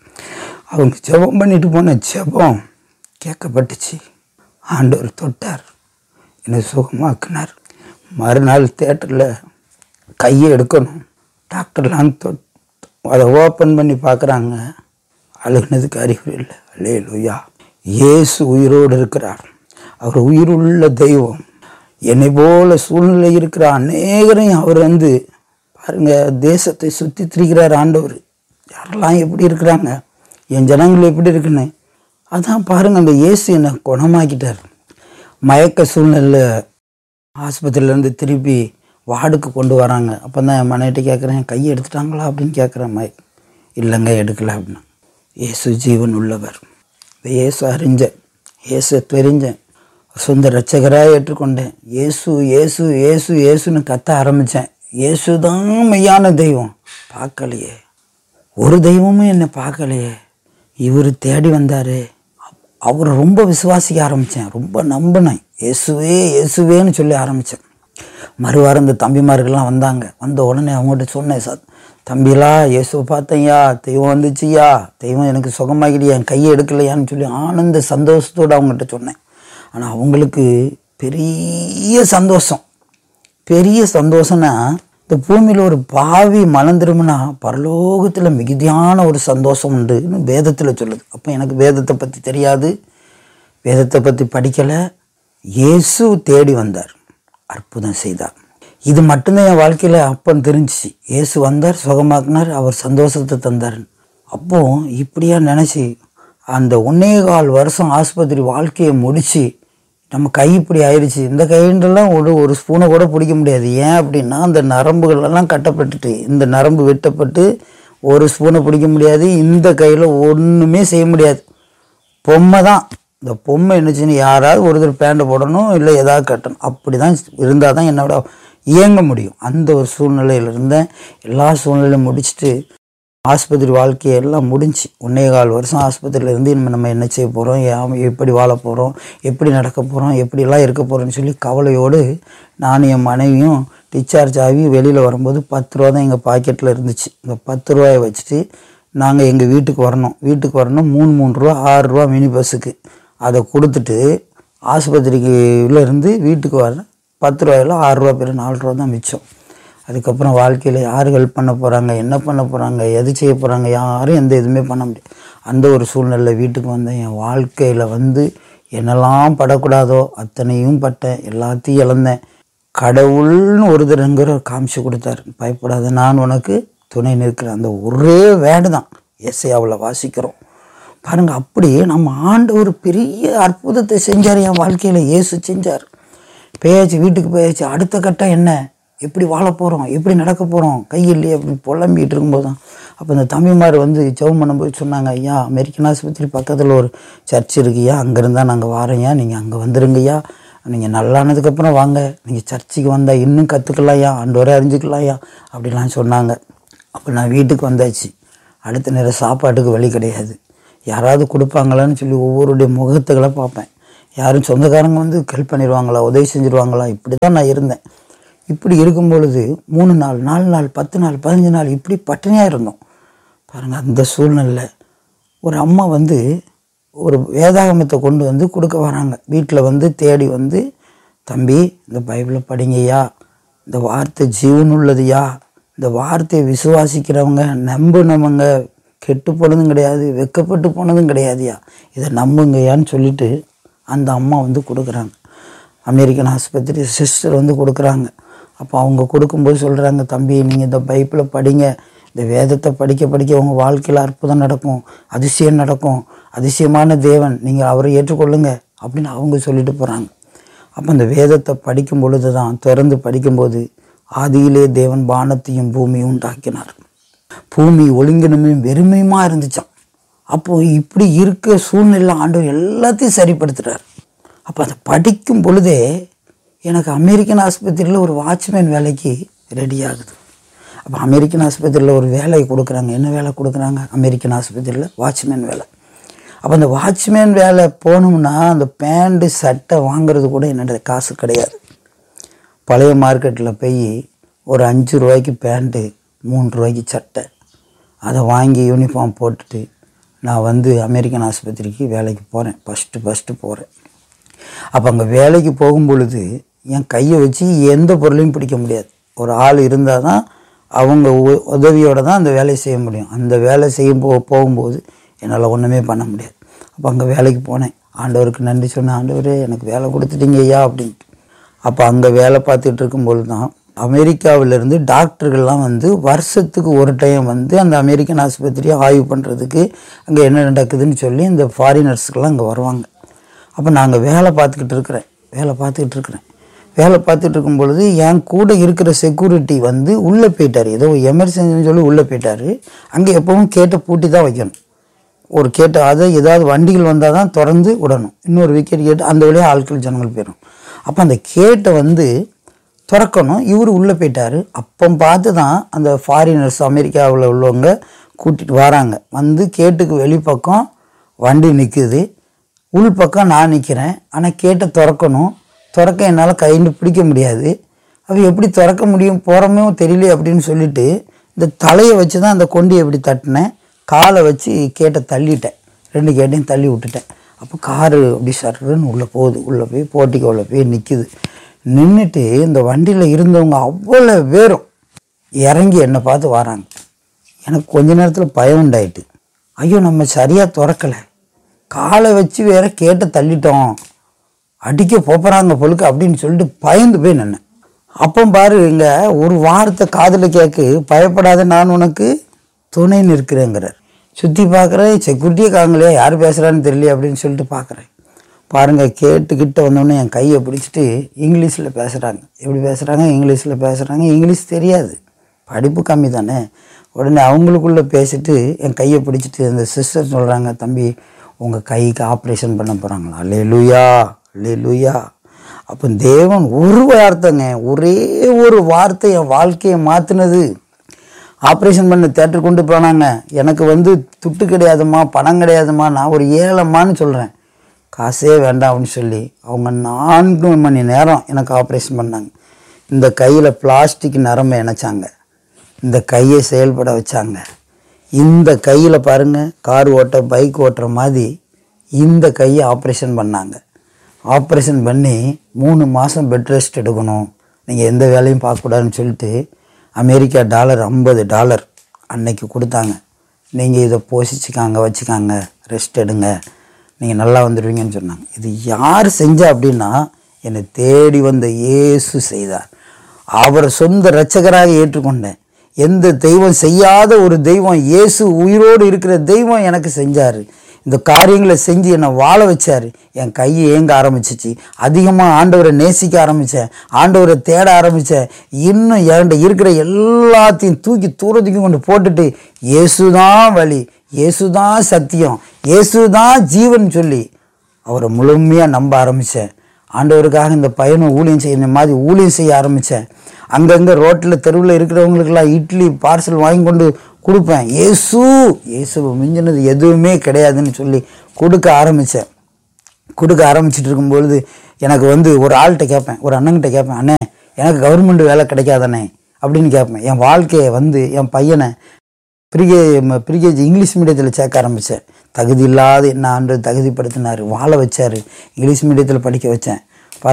A: அவங்க ஜெபம் பண்ணிட்டு போன ஜெபம் கேட்கப்பட்டுச்சு ஆண்டவர் தொட்டார் என்னை சுகமாக்குனார் மறுநாள் தேட்டரில் கையை எடுக்கணும் டாக்டர்லாம் தொட் அதை ஓப்பன் பண்ணி பார்க்குறாங்க அழுகுனதுக்கு அறிகுறி இல்லை அல்லே லூயா இயேசு உயிரோடு இருக்கிறார் அவர் உயிருள்ள தெய்வம் என்னை போல சூழ்நிலை இருக்கிற அநேகரையும் அவர் வந்து பாருங்க தேசத்தை சுற்றி திரிகிறார் ஆண்டவர் யாரெல்லாம் எப்படி இருக்கிறாங்க என் ஜனங்கள் எப்படி இருக்குன்னு அதான் பாருங்க அந்த இயேசு என்னை குணமாக்கிட்டார் மயக்க சூழ்நிலை ஆஸ்பத்திரியிலேருந்து திருப்பி வார்டுக்கு கொண்டு வராங்க அப்போ தான் என் மனைவிட்ட கேட்குறேன் கையை எடுத்துட்டாங்களா அப்படின்னு கேட்குறேன் மை இல்லைங்க எடுக்கல அப்படின்னா இயேசு ஜீவன் உள்ளவர் இந்த இயேசு அறிஞ்சேன் இயேசு தெரிஞ்சேன் சொந்த ரட்சகராக ஏற்றுக்கொண்டேன் இயேசு இயேசு இயேசு இயேசுன்னு கத்த ஆரம்பித்தேன் இயேசு தான் மெய்யான தெய்வம் பார்க்கலையே ஒரு தெய்வமும் என்னை பார்க்கலையே இவர் தேடி வந்தார் அவரை ரொம்ப விசுவாசிக்க ஆரம்பித்தேன் ரொம்ப நம்பினேன் இயேசுவே இயேசுவேன்னு சொல்லி ஆரம்பித்தேன் மறுவாரம் இந்த தம்பிமார்கள்லாம் வந்தாங்க வந்த உடனே அவங்ககிட்ட சொன்னேன் சார் தம்பிலா இயேசுவை பார்த்தேன்யா தெய்வம் வந்துச்சுயா தெய்வம் எனக்கு சுகமாகிடியா என் கையை எடுக்கலையான்னு சொல்லி ஆனந்த சந்தோஷத்தோடு அவங்ககிட்ட சொன்னேன் ஆனால் அவங்களுக்கு பெரிய சந்தோஷம் பெரிய சந்தோஷம்னா இந்த பூமியில் ஒரு பாவி மனம் திரும்பினா பரலோகத்தில் மிகுதியான ஒரு சந்தோஷம் உண்டுன்னு வேதத்தில் சொல்லுது அப்போ எனக்கு வேதத்தை பற்றி தெரியாது வேதத்தை பற்றி படிக்கலை இயேசு தேடி வந்தார் அற்புதம் செய்தார் இது மட்டும்தான் என் வாழ்க்கையில் அப்பன் தெரிஞ்சிச்சு இயேசு வந்தார் சுகமாக்குனார் அவர் சந்தோஷத்தை தந்தார் அப்போ இப்படியா நினச்சி அந்த ஒன்னே கால் வருஷம் ஆஸ்பத்திரி வாழ்க்கையை முடித்து நம்ம கை இப்படி ஆயிடுச்சு இந்த கைண்டெல்லாம் ஒரு ஒரு ஸ்பூனை கூட பிடிக்க முடியாது ஏன் அப்படின்னா அந்த நரம்புகள் எல்லாம் கட்டப்பட்டுட்டு இந்த நரம்பு வெட்டப்பட்டு ஒரு ஸ்பூனை பிடிக்க முடியாது இந்த கையில் ஒன்றுமே செய்ய முடியாது பொம்மை தான் இந்த பொம்மை என்னச்சுன்னு யாராவது ஒருத்தர் பேண்டை போடணும் இல்லை ஏதாவது கட்டணும் அப்படி தான் இருந்தால் தான் என்னோட இயங்க முடியும் அந்த ஒரு சூழ்நிலையில் இருந்தேன் எல்லா சூழ்நிலையும் முடிச்சுட்டு ஆஸ்பத்திரி வாழ்க்கையை எல்லாம் முடிஞ்சு ஒன்னே கால் வருஷம் ஆஸ்பத்திரியில் இருந்து இனிமேல் நம்ம என்ன செய்ய போகிறோம் எப்படி வாழ போகிறோம் எப்படி நடக்க போகிறோம் எப்படிலாம் இருக்க போகிறோம்னு சொல்லி கவலையோடு நானும் என் மனைவியும் டிஸ்சார்ஜ் ஆகி வெளியில் வரும்போது பத்து ரூபா தான் எங்கள் பாக்கெட்டில் இருந்துச்சு இந்த பத்து ரூபாயை வச்சுட்டு நாங்கள் எங்கள் வீட்டுக்கு வரணும் வீட்டுக்கு வரணும் மூணு மூணு ரூபா ஆறு ரூபா மினி பஸ்ஸுக்கு அதை கொடுத்துட்டு ஆஸ்பத்திரிக்கு உள்ள இருந்து வீட்டுக்கு வர பத்து ரூபாயில் ஆறு ரூபா பேர் நாலு ரூபா தான் மிச்சம் அதுக்கப்புறம் வாழ்க்கையில் யார் ஹெல்ப் பண்ண போகிறாங்க என்ன பண்ண போகிறாங்க எது செய்ய போகிறாங்க யாரும் எந்த இதுவுமே பண்ண முடியாது அந்த ஒரு சூழ்நிலை வீட்டுக்கு வந்தேன் என் வாழ்க்கையில் வந்து என்னெல்லாம் படக்கூடாதோ அத்தனையும் பட்டேன் எல்லாத்தையும் இழந்தேன் கடவுள்னு ஒருத்தருங்கிற காமிச்சு கொடுத்தாரு பயப்படாத நான் உனக்கு துணை நிற்கிறேன் அந்த ஒரே வேடு தான் எஸ்ஐயாவில் வாசிக்கிறோம் பாருங்க அப்படியே நம்ம ஆண்டவர் பெரிய அற்புதத்தை செஞ்சார் என் வாழ்க்கையில் இயேசு செஞ்சார் பேயாச்சு வீட்டுக்கு போயாச்சு அடுத்த கட்டம் என்ன எப்படி வாழ போகிறோம் எப்படி நடக்க போகிறோம் கை இல்லையே அப்படின்னு புலம்பிகிட்டு இருக்கும்போது தான் அப்போ இந்த தம்பிமார் வந்து ஜெபம் பண்ணும்போது சொன்னாங்க ஐயா அமெரிக்கன் ஆஸ்பத்திரி பக்கத்தில் ஒரு சர்ச் இருக்குய்யா அங்கே இருந்தால் நாங்கள் வாரோம்யா நீங்கள் அங்கே வந்துருங்கய்யா நீங்கள் நல்லானதுக்கப்புறம் வாங்க நீங்கள் சர்ச்சுக்கு வந்தால் இன்னும் கற்றுக்கலாம்யா ஆண்டவரை அறிஞ்சுக்கலாம்யா அப்படிலாம் சொன்னாங்க அப்போ நான் வீட்டுக்கு வந்தாச்சு அடுத்த நேரம் சாப்பாட்டுக்கு வழி கிடையாது யாராவது கொடுப்பாங்களான்னு சொல்லி ஒவ்வொருடைய முகத்துக்களை பார்ப்பேன் யாரும் சொந்தக்காரங்க வந்து ஹெல்ப் பண்ணிடுவாங்களா உதவி செஞ்சுருவாங்களா இப்படி தான் நான் இருந்தேன் இப்படி இருக்கும் பொழுது மூணு நாள் நாலு நாள் பத்து நாள் பதினஞ்சு நாள் இப்படி பட்டினியாக இருந்தோம் பாருங்கள் அந்த சூழ்நிலை ஒரு அம்மா வந்து ஒரு வேதாகமத்தை கொண்டு வந்து கொடுக்க வராங்க வீட்டில் வந்து தேடி வந்து தம்பி இந்த பைபிளை படிங்கய்யா இந்த வார்த்தை ஜீவன் உள்ளதுயா இந்த வார்த்தையை விசுவாசிக்கிறவங்க நம்பினவங்க கெட்டு போனதும் கிடையாது வெக்கப்பட்டு போனதும் கிடையாதுயா இதை நம்புங்கய்யான்னு சொல்லிட்டு அந்த அம்மா வந்து கொடுக்குறாங்க அமெரிக்கன் ஆஸ்பத்திரி சிஸ்டர் வந்து கொடுக்குறாங்க அப்போ அவங்க கொடுக்கும்போது சொல்கிறாங்க தம்பி நீங்கள் இந்த பைபிளை படிங்க இந்த வேதத்தை படிக்க படிக்க உங்கள் வாழ்க்கையில் அற்புதம் நடக்கும் அதிசயம் நடக்கும் அதிசயமான தேவன் நீங்கள் அவரை ஏற்றுக்கொள்ளுங்க அப்படின்னு அவங்க சொல்லிட்டு போகிறாங்க அப்போ அந்த வேதத்தை படிக்கும் பொழுது தான் திறந்து படிக்கும்போது ஆதியிலே தேவன் வானத்தையும் பூமியும் உண்டாக்கினார் பூமி ஒழுங்கினமையும் வெறுமையுமா இருந்துச்சாம் அப்போது இப்படி இருக்க சூழ்நிலை ஆண்டவர் எல்லாத்தையும் சரிப்படுத்துகிறார் அப்போ அதை படிக்கும் பொழுதே எனக்கு அமெரிக்கன் ஆஸ்பத்திரியில் ஒரு வாட்ச்மேன் வேலைக்கு ரெடி ஆகுது அப்போ அமெரிக்கன் ஆஸ்பத்திரியில் ஒரு வேலை கொடுக்குறாங்க என்ன வேலை கொடுக்குறாங்க அமெரிக்கன் ஆஸ்பத்திரியில் வாட்ச்மேன் வேலை அப்போ அந்த வாட்ச்மேன் வேலை போனோம்னா அந்த பேண்ட்டு சட்டை வாங்குறது கூட என்னோட காசு கிடையாது பழைய மார்க்கெட்டில் போய் ஒரு அஞ்சு ரூபாய்க்கு பேண்ட்டு மூணு ரூபாய்க்கு சட்டை அதை வாங்கி யூனிஃபார்ம் போட்டுட்டு நான் வந்து அமெரிக்கன் ஆஸ்பத்திரிக்கு வேலைக்கு போகிறேன் ஃபஸ்ட்டு ஃபஸ்ட்டு போகிறேன் அப்போ அங்கே வேலைக்கு போகும் பொழுது என் கையை வச்சு எந்த பொருளையும் பிடிக்க முடியாது ஒரு ஆள் இருந்தால் தான் அவங்க உ- உதவியோட தான் அந்த வேலையை செய்ய முடியும் அந்த வேலை செய்யும் போ போகும்போது என்னால் ஒன்றுமே பண்ண முடியாது அப்போ அங்கே வேலைக்கு போனேன் ஆண்டவருக்கு நன்றி சொன்னேன் ஆண்டவரே எனக்கு வேலை கொடுத்துட்டீங்க ஐயா அப்படின்ட்டு அப்போ அங்கே வேலை பார்த்துட்டு இருக்கும்பொழுது தான் அமெரிக்காவிலேருந்து டாக்டர்கள்லாம் வந்து வருஷத்துக்கு ஒரு டைம் வந்து அந்த அமெரிக்கன் ஆஸ்பத்திரியை ஆய்வு பண்ணுறதுக்கு அங்கே என்ன நடக்குதுன்னு சொல்லி இந்த ஃபாரினர்ஸ்க்கெல்லாம் அங்கே வருவாங்க அப்போ நாங்கள் வேலை பார்த்துக்கிட்டு இருக்கிறேன் வேலை பார்த்துக்கிட்டு இருக்கிறேன் வேலை பார்த்துட்டு இருக்கும் பொழுது என் கூட இருக்கிற செக்யூரிட்டி வந்து உள்ளே போயிட்டார் ஏதோ எமர்ஜென்சின்னு சொல்லி உள்ளே போயிட்டார் அங்கே எப்பவும் கேட்டை பூட்டி தான் வைக்கணும் ஒரு கேட்டு அதை ஏதாவது வண்டிகள் வந்தால் தான் திறந்து விடணும் இன்னொரு விக்கெட் கேட்டு அந்த வழியாக ஆட்கள் ஜனங்கள் போயிடும் அப்போ அந்த கேட்டை வந்து திறக்கணும் இவர் உள்ளே போயிட்டார் அப்போ பார்த்து தான் அந்த ஃபாரினர்ஸ் அமெரிக்காவில் உள்ளவங்க கூட்டிகிட்டு வராங்க வந்து கேட்டுக்கு வெளிப்பக்கம் வண்டி நிற்குது உள் பக்கம் நான் நிற்கிறேன் ஆனால் கேட்டை திறக்கணும் திறக்க என்னால் கைண்டு பிடிக்க முடியாது அவ எப்படி திறக்க முடியும் போகிறோமோ தெரியல அப்படின்னு சொல்லிட்டு இந்த தலையை வச்சு தான் அந்த கொண்டியை இப்படி தட்டினேன் காலை வச்சு கேட்டை தள்ளிட்டேன் ரெண்டு கேட்டையும் தள்ளி விட்டுட்டேன் அப்போ காரு அப்படி சர்ன்னு உள்ளே போகுது உள்ளே போய் போட்டிக்கோவில் போய் நிற்கிது நின்றுட்டு இந்த வண்டியில் இருந்தவங்க அவ்வளோ பேரும் இறங்கி என்னை பார்த்து வராங்க எனக்கு கொஞ்ச நேரத்தில் பயம் உண்டாயிட்டு ஐயோ நம்ம சரியாக திறக்கலை காலை வச்சு வேற கேட்ட தள்ளிட்டோம் அடிக்க போப்பறாங்க பொழுக்கு அப்படின்னு சொல்லிட்டு பயந்து போய் நின்னேன் அப்போ பாரு இங்க ஒரு வார்த்தை காதில் கேட்கு பயப்படாத நான் உனக்கு துணை நிற்கிறேங்கிறார் சுற்றி பார்க்குறேன் செக்யூரிட்டியே காங்களே யார் பேசுகிறான்னு தெரியல அப்படின்னு சொல்லிட்டு பார்க்குறேன் பாருங்க கேட்டுக்கிட்ட வந்தோடனே என் கையை பிடிச்சிட்டு இங்கிலீஷில் பேசுகிறாங்க எப்படி பேசுகிறாங்க இங்கிலீஷில் பேசுகிறாங்க இங்கிலீஷ் தெரியாது படிப்பு கம்மி தானே உடனே அவங்களுக்குள்ளே பேசிட்டு என் கையை பிடிச்சிட்டு அந்த சிஸ்டர் சொல்கிறாங்க தம்பி உங்கள் கைக்கு ஆப்ரேஷன் பண்ண போகிறாங்களா லே லூயா லே லூயா அப்போ தேவன் ஒரு வார்த்தைங்க ஒரே ஒரு வார்த்தை என் வாழ்க்கையை மாற்றினது ஆப்ரேஷன் பண்ண தேட்டர் கொண்டு போனாங்க எனக்கு வந்து துட்டு கிடையாதும்மா பணம் கிடையாதும்மா நான் ஒரு ஏழைம்மான்னு சொல்கிறேன் காசே வேண்டாம் அப்படின்னு சொல்லி அவங்க நான்கு மணி நேரம் எனக்கு ஆப்ரேஷன் பண்ணாங்க இந்த கையில் பிளாஸ்டிக் நரம்பை இணைச்சாங்க இந்த கையை செயல்பட வச்சாங்க இந்த கையில் பாருங்க கார் ஓட்ட பைக் ஓட்டுற மாதிரி இந்த கையை ஆப்ரேஷன் பண்ணாங்க ஆப்ரேஷன் பண்ணி மூணு மாதம் பெட் ரெஸ்ட் எடுக்கணும் நீங்கள் எந்த வேலையும் பார்க்கக்கூடாதுன்னு சொல்லிட்டு அமெரிக்கா டாலர் ஐம்பது டாலர் அன்னைக்கு கொடுத்தாங்க நீங்கள் இதை போஷிச்சுக்காங்க வச்சுக்காங்க ரெஸ்ட் எடுங்க நீங்கள் நல்லா வந்துடுவீங்கன்னு சொன்னாங்க இது யார் செஞ்சா அப்படின்னா என்னை தேடி வந்த இயேசு செய்தார் அவரை சொந்த இரட்சகராக ஏற்றுக்கொண்டேன் எந்த தெய்வம் செய்யாத ஒரு தெய்வம் இயேசு உயிரோடு இருக்கிற தெய்வம் எனக்கு செஞ்சார் இந்த காரியங்களை செஞ்சு என்னை வாழ வச்சார் என் கை ஏங்க ஆரம்பிச்சிச்சு அதிகமாக ஆண்டவரை நேசிக்க ஆரம்பித்தேன் ஆண்டவரை தேட ஆரம்பித்தேன் இன்னும் என்கிட்ட இருக்கிற எல்லாத்தையும் தூக்கி தூரத்துக்கு கொண்டு போட்டுட்டு இயேசுதான் வழி இயேசுதான் சத்தியம் இயேசுதான் ஜீவன் சொல்லி அவரை முழுமையாக நம்ப ஆரம்பித்தேன் ஆண்டவருக்காக இந்த பையனை ஊழியம் செய்ய இந்த மாதிரி ஊழியம் செய்ய ஆரம்பித்தேன் அங்கங்கே ரோட்டில் தெருவில் இருக்கிறவங்களுக்கெல்லாம் இட்லி பார்சல் வாங்கி கொண்டு கொடுப்பேன் இயேசு இயேசுவை மிஞ்சினது எதுவுமே கிடையாதுன்னு சொல்லி கொடுக்க ஆரம்பித்தேன் கொடுக்க ஆரம்பிச்சிட்டு இருக்கும்பொழுது எனக்கு வந்து ஒரு ஆள்கிட்ட கேட்பேன் ஒரு அண்ணன்கிட்ட கேட்பேன் அண்ணே எனக்கு கவர்மெண்ட் வேலை கிடைக்காதானே அப்படின்னு கேட்பேன் என் வாழ்க்கையை வந்து என் பையனை ப்ரீகே ப்ரீகேஜி இங்கிலீஷ் மீடியத்தில் சேர்க்க ஆரம்பித்தேன் தகுதி இல்லாத என்ன ஆண்டு தகுதிப்படுத்தினார் வாழ வச்சார் இங்கிலீஷ் மீடியத்தில் படிக்க வச்சேன்